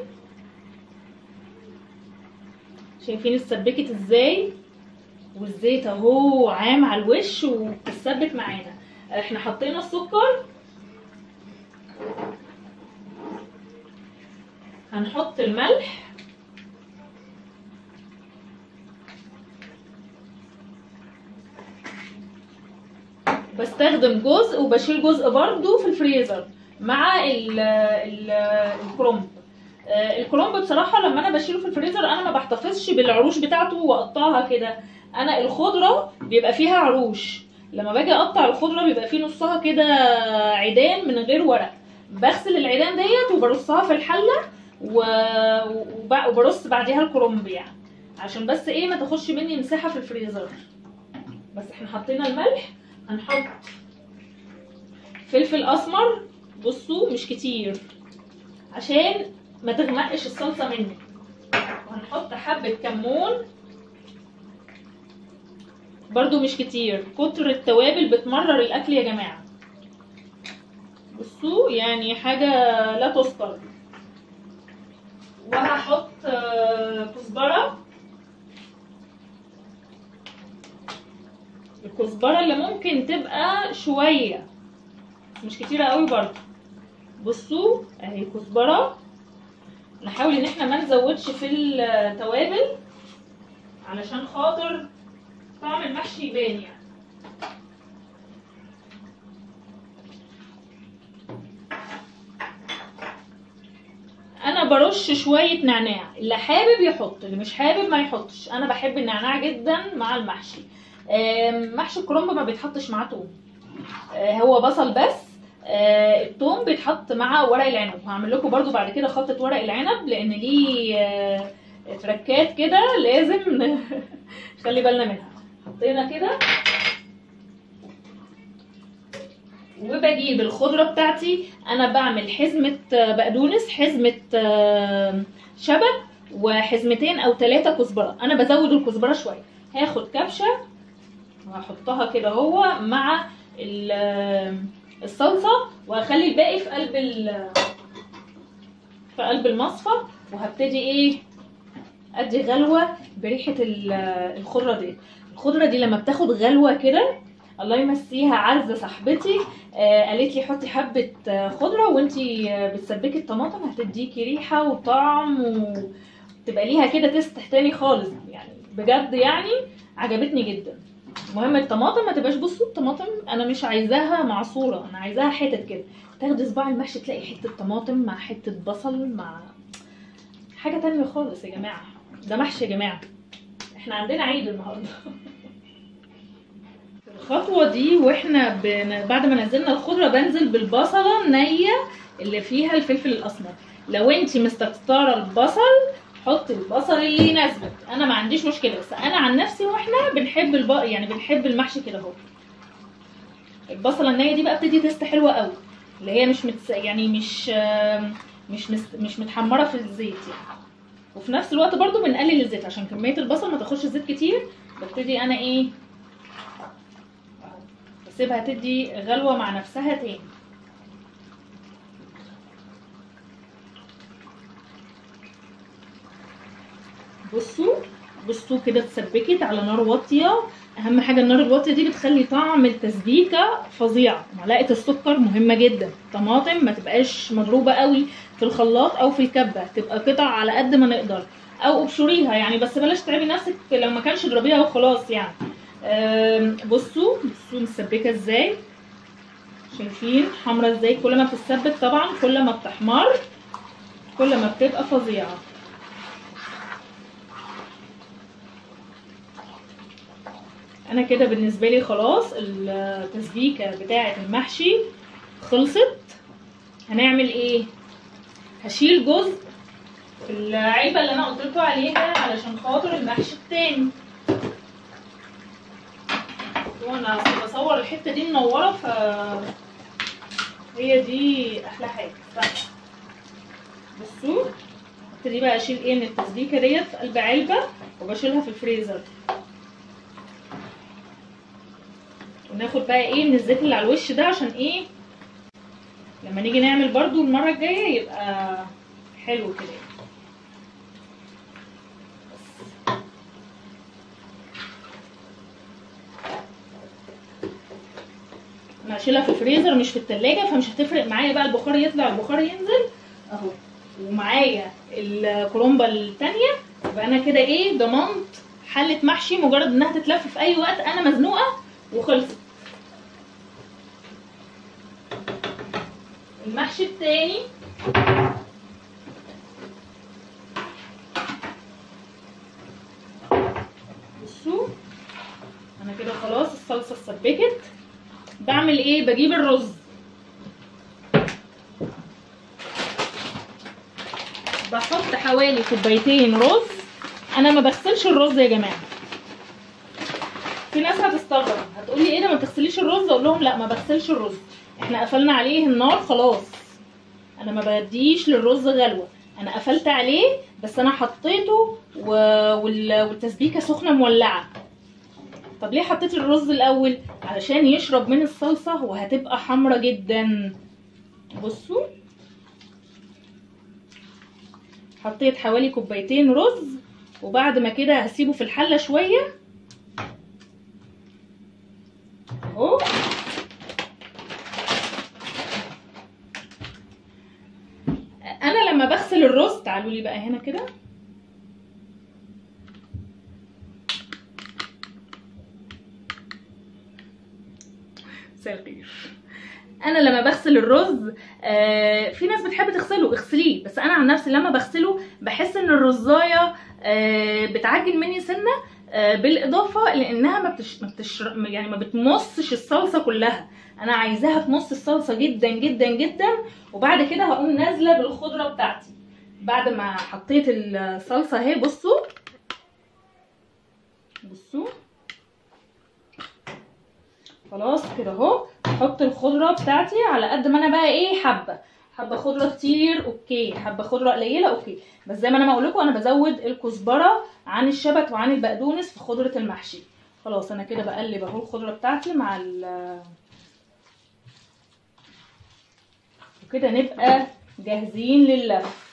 شايفين اتسبكت ازاي والزيت اهو عام على الوش وبتتسبك معانا احنا حطينا السكر هنحط الملح بستخدم جزء وبشيل جزء برضو في الفريزر مع ال ال الكرنب آه، الكرنب بصراحه لما انا بشيله في الفريزر انا ما بحتفظش بالعروش بتاعته واقطعها كده انا الخضره بيبقى فيها عروش لما باجي اقطع الخضره بيبقى فيه نصها كده عيدان من غير ورق بغسل العيدان ديت وبرصها في الحله و... وب- وبرص بعديها الكرنب يعني عشان بس ايه ما تاخدش مني مساحه في الفريزر بس احنا حطينا الملح هنحط فلفل اسمر بصوا مش كتير عشان ما تغمقش الصلصه مني وهنحط حبه كمون برضو مش كتير كتر التوابل بتمرر الاكل يا جماعه بصوا يعني حاجه لا تذكر وهحط آه، كزبره الكزبره اللي ممكن تبقى شويه مش كتيره قوي برضو بصوا اهي كزبره نحاول ان احنا ما نزودش في التوابل علشان خاطر طعم المحشي يبان يعني انا برش شويه نعناع اللي حابب يحط اللي مش حابب ما يحطش انا بحب النعناع جدا مع المحشي آم، محشي الكرنب ما بيتحطش معاه توم آه، هو بصل بس آه التوم بيتحط مع ورق العنب وهعمل لكم برضو بعد كده خلطه ورق العنب لان ليه آه تركات كده لازم نخلي بالنا منها حطينا كده وبجيب الخضره بتاعتي انا بعمل حزمه آه، بقدونس حزمه آه، شبت وحزمتين او ثلاثه كزبره انا بزود الكزبره شويه هاخد كبشه وهحطها كده هو مع ال- الصلصه وهخلي الباقي في قلب ال- في قلب المصفى وهبتدي ايه ادي غلوه بريحه ال- الخضره دي الخضره دي لما بتاخد غلوه كده الله يمسيها عزه صاحبتي آه قالت لي حطي حبه آه، خضره وانتي آه، بتسبكي الطماطم هتديكي ريحه وطعم وتبقى ليها كده تست تاني خالص يعني بجد يعني عجبتني جدا المهم الطماطم ما تبقاش بصوا الطماطم انا مش عايزاها معصوره انا عايزاها حتت كده تاخدي صباع المحشي تلاقي حته طماطم مع حته بصل مع حاجه تانية خالص يا جماعه ده محشي يا جماعه احنا عندنا عيد النهارده الخطوه دي واحنا بن... بعد ما نزلنا الخضره بنزل بالبصله نيه اللي فيها الفلفل الاسمر لو انت مستكتره البصل حطي البصل اللي يناسبك انا ما عنديش مشكله بس انا عن نفسي واحنا بنحب الب... يعني بنحب المحشي كده اهو البصله النيه دي بقى بتدي تست حلوه قوي اللي هي مش متس... يعني مش آم، مش مس... مش متحمره في الزيت يعني وفي نفس الوقت برضو بنقلل الزيت عشان كميه البصل ما تاخدش زيت كتير ببتدي انا ايه أهو، بسيبها تدي غلوه مع نفسها تاني بصوا بصوا كده اتسبكت على نار واطيه اهم حاجه النار الواطيه دي بتخلي طعم التسبيكه فظيع معلقه السكر مهمه جدا طماطم ما تبقاش مضروبه قوي في الخلاط او في الكبه تبقى قطع على قد ما نقدر او ابشريها يعني بس بلاش تعبي نفسك لو ما كانش اضربيها وخلاص يعني أم، بصوا بصوا مسبكه ازاي شايفين حمرا ازاي كل ما بتتسبك طبعا كل ما بتحمر كل ما بتبقى فظيعه انا كده بالنسبه لي خلاص التسبيكه بتاعه المحشي خلصت هنعمل ايه هشيل جزء في العلبه اللي انا قلت لكم عليها علشان خاطر المحشي التاني وانا أصل بصور الحته دي منوره ف هي دي احلى حاجه ف- بصوا ابتدي بقى اشيل ايه من التسبيكه ديت في قلب علبه وبشيلها في الفريزر وناخد بقى ايه من الزيت اللي على الوش ده عشان ايه لما نيجي نعمل برضو المرة الجاية يبقى حلو كده انا هشيلها في الفريزر مش في التلاجة فمش هتفرق معايا بقى البخار يطلع البخار ينزل اهو ومعايا الكرومبة التانية يبقى انا كده ايه ضمنت حلة محشي مجرد انها تتلف في اي وقت انا مزنوقة وخلصت المحشي التاني بصوا انا كده خلاص الصلصه اتسبكت بعمل ايه بجيب الرز بحط حوالي كوبايتين رز انا ما بغسلش الرز يا جماعه في ناس هتستغرب هتقولي ايه ده ما بتغسليش الرز اقول لهم لا ما بغسلش الرز احنا قفلنا عليه النار خلاص انا ما بديش للرز غلوه انا قفلت عليه بس انا حطيته و... وال... والتسبيكه سخنه مولعه طب ليه حطيت الرز الاول علشان يشرب من الصلصه وهتبقى حمرة جدا بصوا حطيت حوالي كوبايتين رز وبعد ما كده هسيبه في الحله شويه اهو انا لما بغسل الرز تعالوا لي بقى هنا كده مساء الخير انا لما بغسل الرز آه في ناس بتحب تغسله اغسليه بس انا عن نفسي لما بغسله بحس ان الرزايه آه بتعجن مني سنه آه، بالاضافه لانها ما بتش... ما بتش... يعني ما بتمصش الصلصه كلها انا عايزاها تمص الصلصه جدا جدا جدا وبعد كده هقوم نازله بالخضره بتاعتي بعد ما حطيت الصلصه اهي بصوا بصوا خلاص كده اهو احط الخضره بتاعتي على قد ما انا بقى ايه حابه حابه خضره كتير اوكي حابه خضره قليله اوكي بس زي ما انا ما اقول لكم انا بزود الكزبره عن الشبت وعن البقدونس في خضره المحشي خلاص انا كده بقلب اهو الخضره بتاعتي مع ال وكده نبقى جاهزين لللف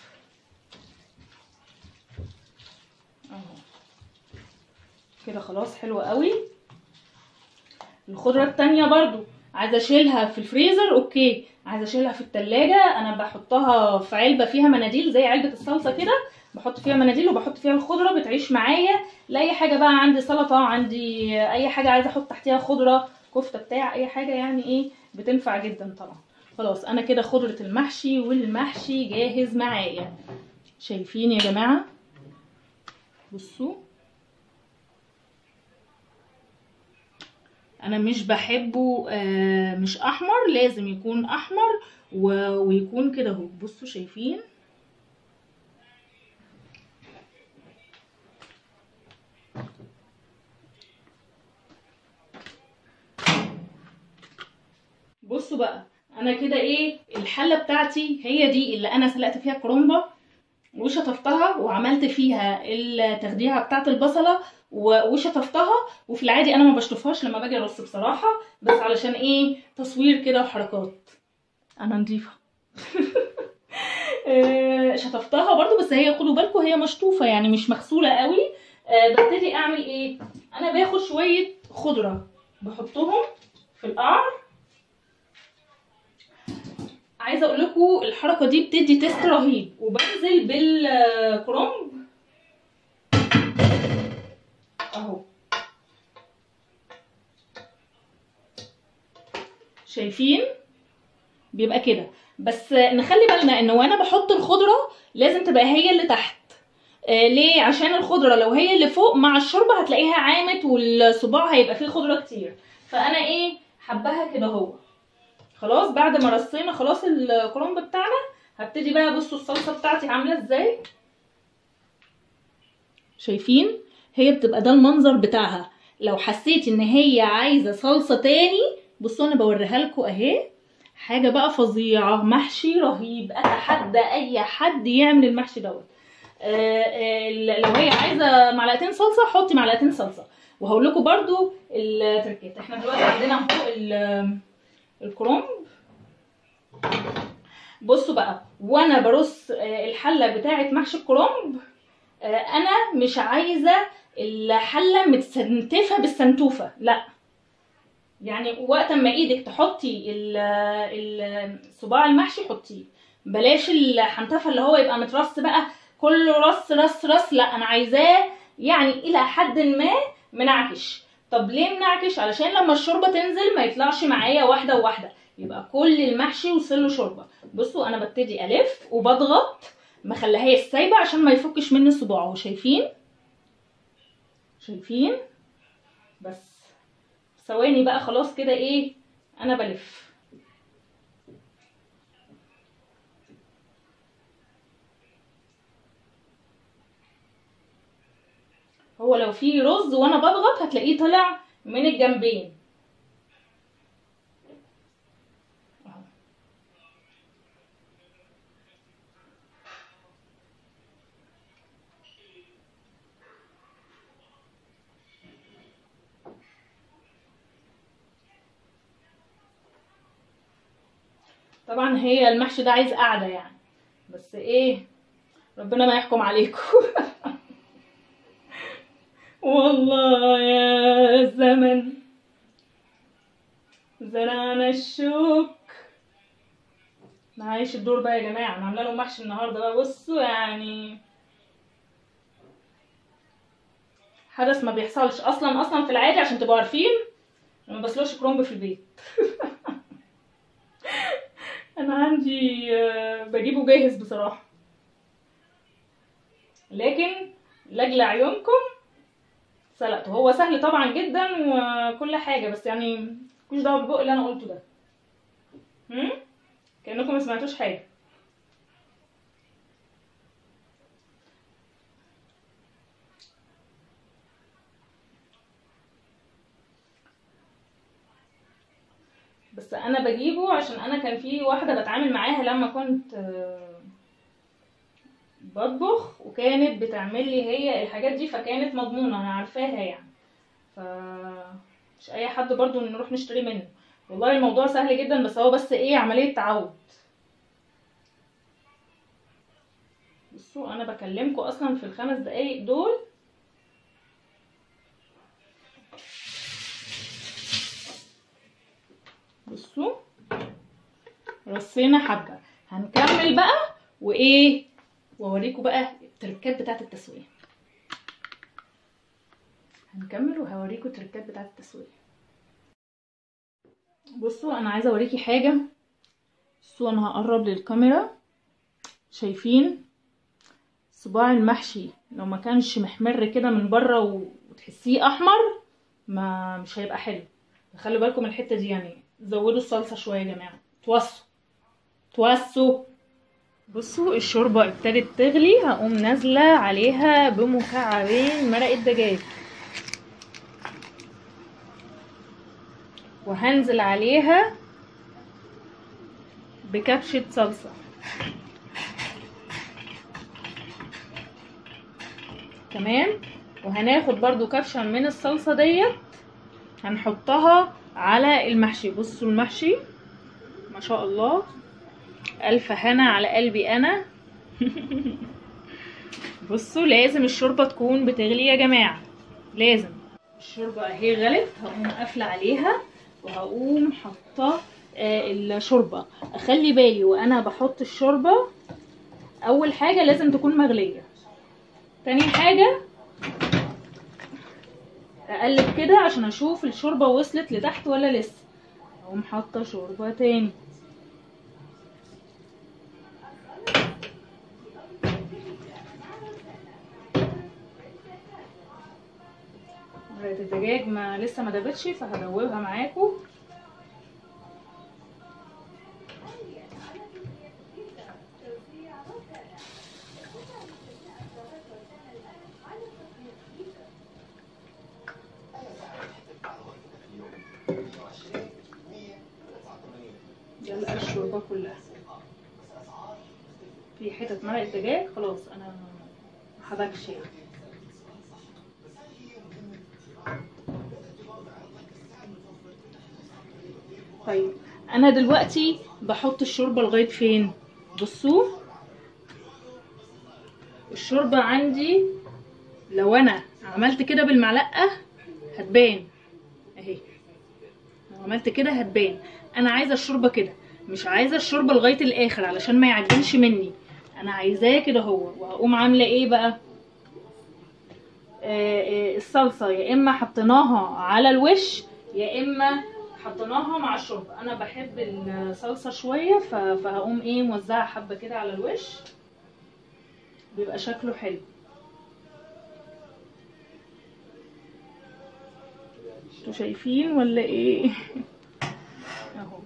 اهو كده خلاص حلو قوي الخضره التانية برضو عايزه اشيلها في الفريزر اوكي عايزه اشيلها في التلاجة انا بحطها في علبه فيها مناديل زي علبه الصلصه كده بحط فيها مناديل وبحط فيها الخضره بتعيش معايا لاي حاجه بقى عندي سلطه عندي اي حاجه عايزه احط تحتيها خضره كفته بتاع اي حاجه يعني ايه بتنفع جدا طبعا خلاص انا كده خضره المحشي والمحشي جاهز معايا شايفين يا جماعه بصوا انا مش بحبه آه مش احمر لازم يكون احمر و- ويكون كده اهو بصوا شايفين بصوا بقى انا كده ايه الحله بتاعتي هي دي اللي انا سلقت فيها كرومبه وشطفتها وعملت فيها التخديعه بتاعت البصله و- وشطفتها وفي العادي انا ما بشطفهاش لما باجي ارص بصراحه بس علشان ايه تصوير كده وحركات انا نضيفه آه، شطفتها برضو بس هي خدوا بالكم هي مشطوفه يعني مش مغسوله قوي آه، ببتدي اعمل ايه انا باخد شويه خضره بحطهم في القعر عايزه اقول لكم الحركه دي بتدي تيست رهيب وبنزل بالكرومب اهو شايفين بيبقى كده بس نخلي بالنا ان وانا بحط الخضره لازم تبقى هي اللي تحت آه ليه عشان الخضره لو هي اللي فوق مع الشوربه هتلاقيها عامت والصباع هيبقى فيه خضره كتير فانا ايه حباها كده اهو خلاص بعد ما رصينا خلاص الكرنب بتاعنا هبتدي بقى بصوا الصلصه بتاعتي عامله ازاي شايفين هي بتبقى ده المنظر بتاعها لو حسيت ان هي عايزه صلصه تاني بصوا انا بوريها لكم اهي حاجه بقى فظيعه محشي رهيب اتحدى اي حد يعمل المحشي دوت آه، آه، لو هي عايزه معلقتين صلصه حطي معلقتين صلصه وهقول لكم برضو التركات احنا دلوقتي عندنا اهو ال- الكرنب بصوا بقى وانا برص آه، الحله بتاعه محشي الكرنب آه، انا مش عايزه الحله متسنتفه بالسنتوفه لا يعني وقت ما ايدك تحطي ال- ال- صباع المحشي حطيه بلاش الحنتفه اللي هو يبقى مترص بقى كله رص رص رص لا انا عايزاه يعني الى حد ما منعكش طب ليه منعكش علشان لما الشوربه تنزل ما يطلعش معايا واحده وواحده يبقى كل المحشي وصل له شوربه بصوا انا ببتدي الف وبضغط ما خليهاش سايبه عشان ما يفكش مني الصباع اهو شايفين شايفين بس ثواني بقى خلاص كده ايه انا بلف هو لو في رز وانا بضغط هتلاقيه طلع من الجنبين أهو. طبعا هي المحشي ده عايز قعده يعني بس ايه ربنا ما يحكم عليكم والله يا زمن زرعنا الشوك معلش الدور بقى يا جماعه انا عامله لهم محشي النهارده بقى بصوا يعني حدث ما بيحصلش اصلا اصلا في العادي عشان تبقوا عارفين أنا ما بسلقش كرومب في البيت انا عندي آه، بجيبه جاهز بصراحه لكن لاجل عيونكم سلقته هو سهل طبعا جدا وكل حاجه بس يعني مش دعوه بالبق اللي انا قلته ده هم؟ كانكم ما سمعتوش حاجه بس انا بجيبه عشان انا كان في واحده بتعامل معاها لما كنت آه، بطبخ وكانت بتعمل لي هي الحاجات دي فكانت مضمونه انا عارفاها يعني ف مش اي حد برضو نروح نشتري منه والله الموضوع سهل جدا بس هو بس ايه عمليه تعود بصوا انا بكلمكم اصلا في الخمس دقايق دول بصوا رصينا حبه هنكمل بقى وايه واوريكم بقى التركات بتاعه التسويه هنكمل وهوريكم التركات بتاعه التسويه بصوا انا عايزه اوريكي حاجه بصوا انا هقرب للكاميرا شايفين صباع المحشي لو ما كانش محمر كده من بره و- وتحسيه احمر ما مش هيبقى حلو خلي بالكم من الحته دي يعني زودوا الصلصه شويه يا جماعه توصوا توصوا بصوا الشوربه ابتدت تغلي هقوم نازله عليها بمكعبين مرق الدجاج وهنزل عليها بكبشة صلصة تمام وهناخد برضو كبشة من الصلصة ديت هنحطها على المحشي بصوا المحشي ما شاء الله ألف هنا على قلبي أنا بصوا لازم الشوربة تكون بتغلي يا جماعة لازم الشوربة اهي غلت هقوم قافلة عليها وهقوم حاطة آه، الشوربة اخلي بالي وانا بحط الشوربة اول حاجة لازم تكون مغلية تاني حاجة اقلب كده عشان اشوف الشوربة وصلت لتحت ولا لسه اقوم حاطة شوربة تاني مرقة الدجاج ما لسه ما دابتش فهدوبها معاكم يلا الشوربة كلها في حتة مرقة دجاج خلاص انا ما حبكش يعني طيب انا دلوقتي بحط الشوربه لغايه فين بصوا الشوربه عندي لو انا عملت كده بالمعلقه هتبان اهي لو عملت كده هتبان انا عايزه الشوربه كده مش عايزه الشوربه لغايه الاخر علشان ما يعجنش مني انا عايزاه كده هو وهقوم عامله ايه بقى آه، آه، الصلصه يا اما حطيناها على الوش يا اما حطيناها مع الشوربه انا بحب الصلصه شويه ف- فهقوم ايه موزعه حبه كده على الوش بيبقى شكله حلو انتوا شايفين ولا ايه اهو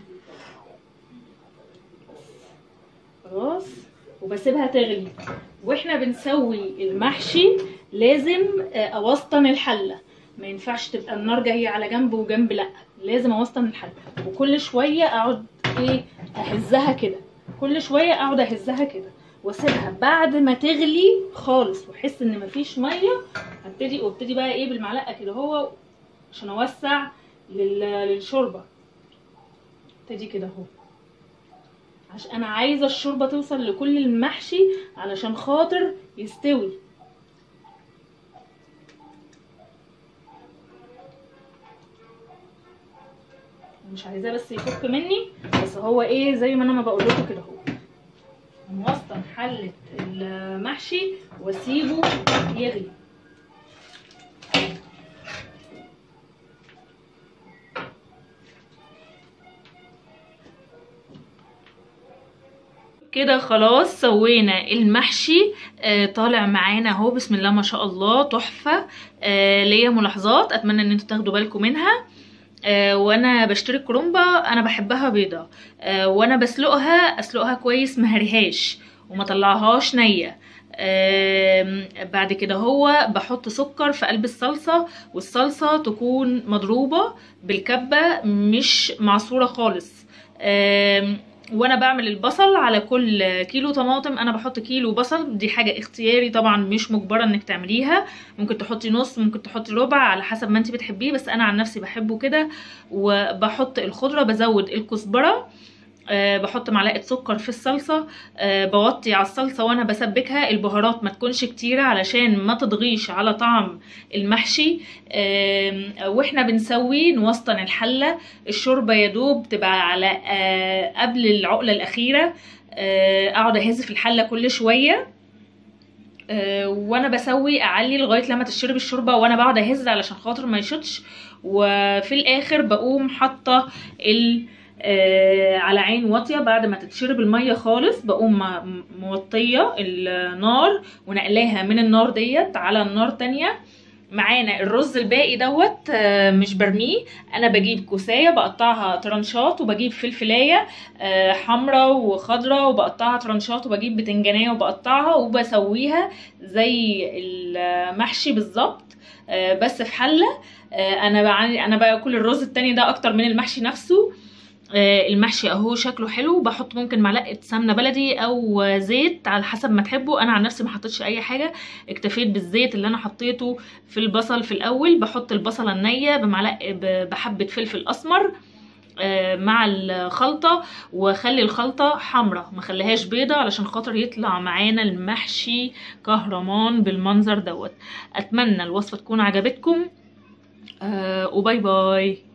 خلاص وبسيبها تغلي واحنا بنسوي المحشي لازم آه، اوسطن الحله ما ينفعش تبقى النار جايه على جنب وجنب لا لازم اوسطن الحله وكل شويه اقعد ايه اهزها كده كل شويه اقعد اهزها كده واسيبها بعد ما تغلي خالص واحس ان مفيش ميه هبتدي وابتدي بقى ايه بالمعلقه كده هو عشان اوسع لل- للشوربه ابتدي كده اهو عشان انا عايزه الشوربه توصل لكل المحشي علشان خاطر يستوي مش عايزاه بس يفك مني بس هو ايه زي ما انا ما بقول لكم كده اهو موسطن حله المحشي واسيبه يغلي كده خلاص سوينا المحشي آه طالع معانا اهو بسم الله ما شاء الله تحفة آه ليا ملاحظات اتمنى ان انتوا تاخدوا بالكم منها آه وانا بشتري الكرومبة انا بحبها بيضة آه وانا بسلقها اسلقها كويس مهريهاش وما طلعهاش نية آم، بعد كده هو بحط سكر في قلب الصلصة والصلصة تكون مضروبة بالكبة مش معصورة خالص آم، وانا بعمل البصل على كل كيلو طماطم انا بحط كيلو بصل دي حاجة اختياري طبعا مش مجبرة انك تعمليها ممكن تحطي نص ممكن تحطي ربع على حسب ما انت بتحبيه بس انا عن نفسي بحبه كده وبحط الخضرة بزود الكزبرة أه بحط معلقه سكر في الصلصه أه بوطي على الصلصه وانا بسبكها البهارات ما تكونش كتيره علشان ما تضغيش على طعم المحشي أه واحنا بنسوي نوسطن الحله الشوربه يا دوب تبقى على أه قبل العقله الاخيره أه اقعد اهز في الحله كل شويه أه وانا بسوي اعلي لغايه لما تشرب الشوربه وانا بقعد اهز علشان خاطر ما يشطش وفي الاخر بقوم حاطه ال آه على عين واطيه بعد ما تتشرب الميه خالص بقوم م- موطيه النار ونقلاها من النار ديت على النار تانية معانا الرز الباقي دوت آه، مش برميه انا بجيب كوسايه بقطعها ترانشات وبجيب فلفلايه آه، حمراء وخضراء وبقطعها ترانشات وبجيب بتنجانيه وبقطعها وبسويها زي المحشي بالظبط آه، بس في حله آه، انا بع- انا باكل الرز التاني ده اكتر من المحشي نفسه آه، المحشي اهو شكله حلو بحط ممكن معلقه سمنه بلدي او زيت على حسب ما تحبوا انا عن نفسي ما حطيتش اي حاجه اكتفيت بالزيت اللي انا حطيته في البصل في الاول بحط البصله النيه بمعلقه ب- بحبه فلفل اسمر آه، مع الخلطة واخلي الخلطة حمرا ما خليهاش بيضة علشان خاطر يطلع معانا المحشي كهرمان بالمنظر دوت اتمنى الوصفة تكون عجبتكم آه، وباي باي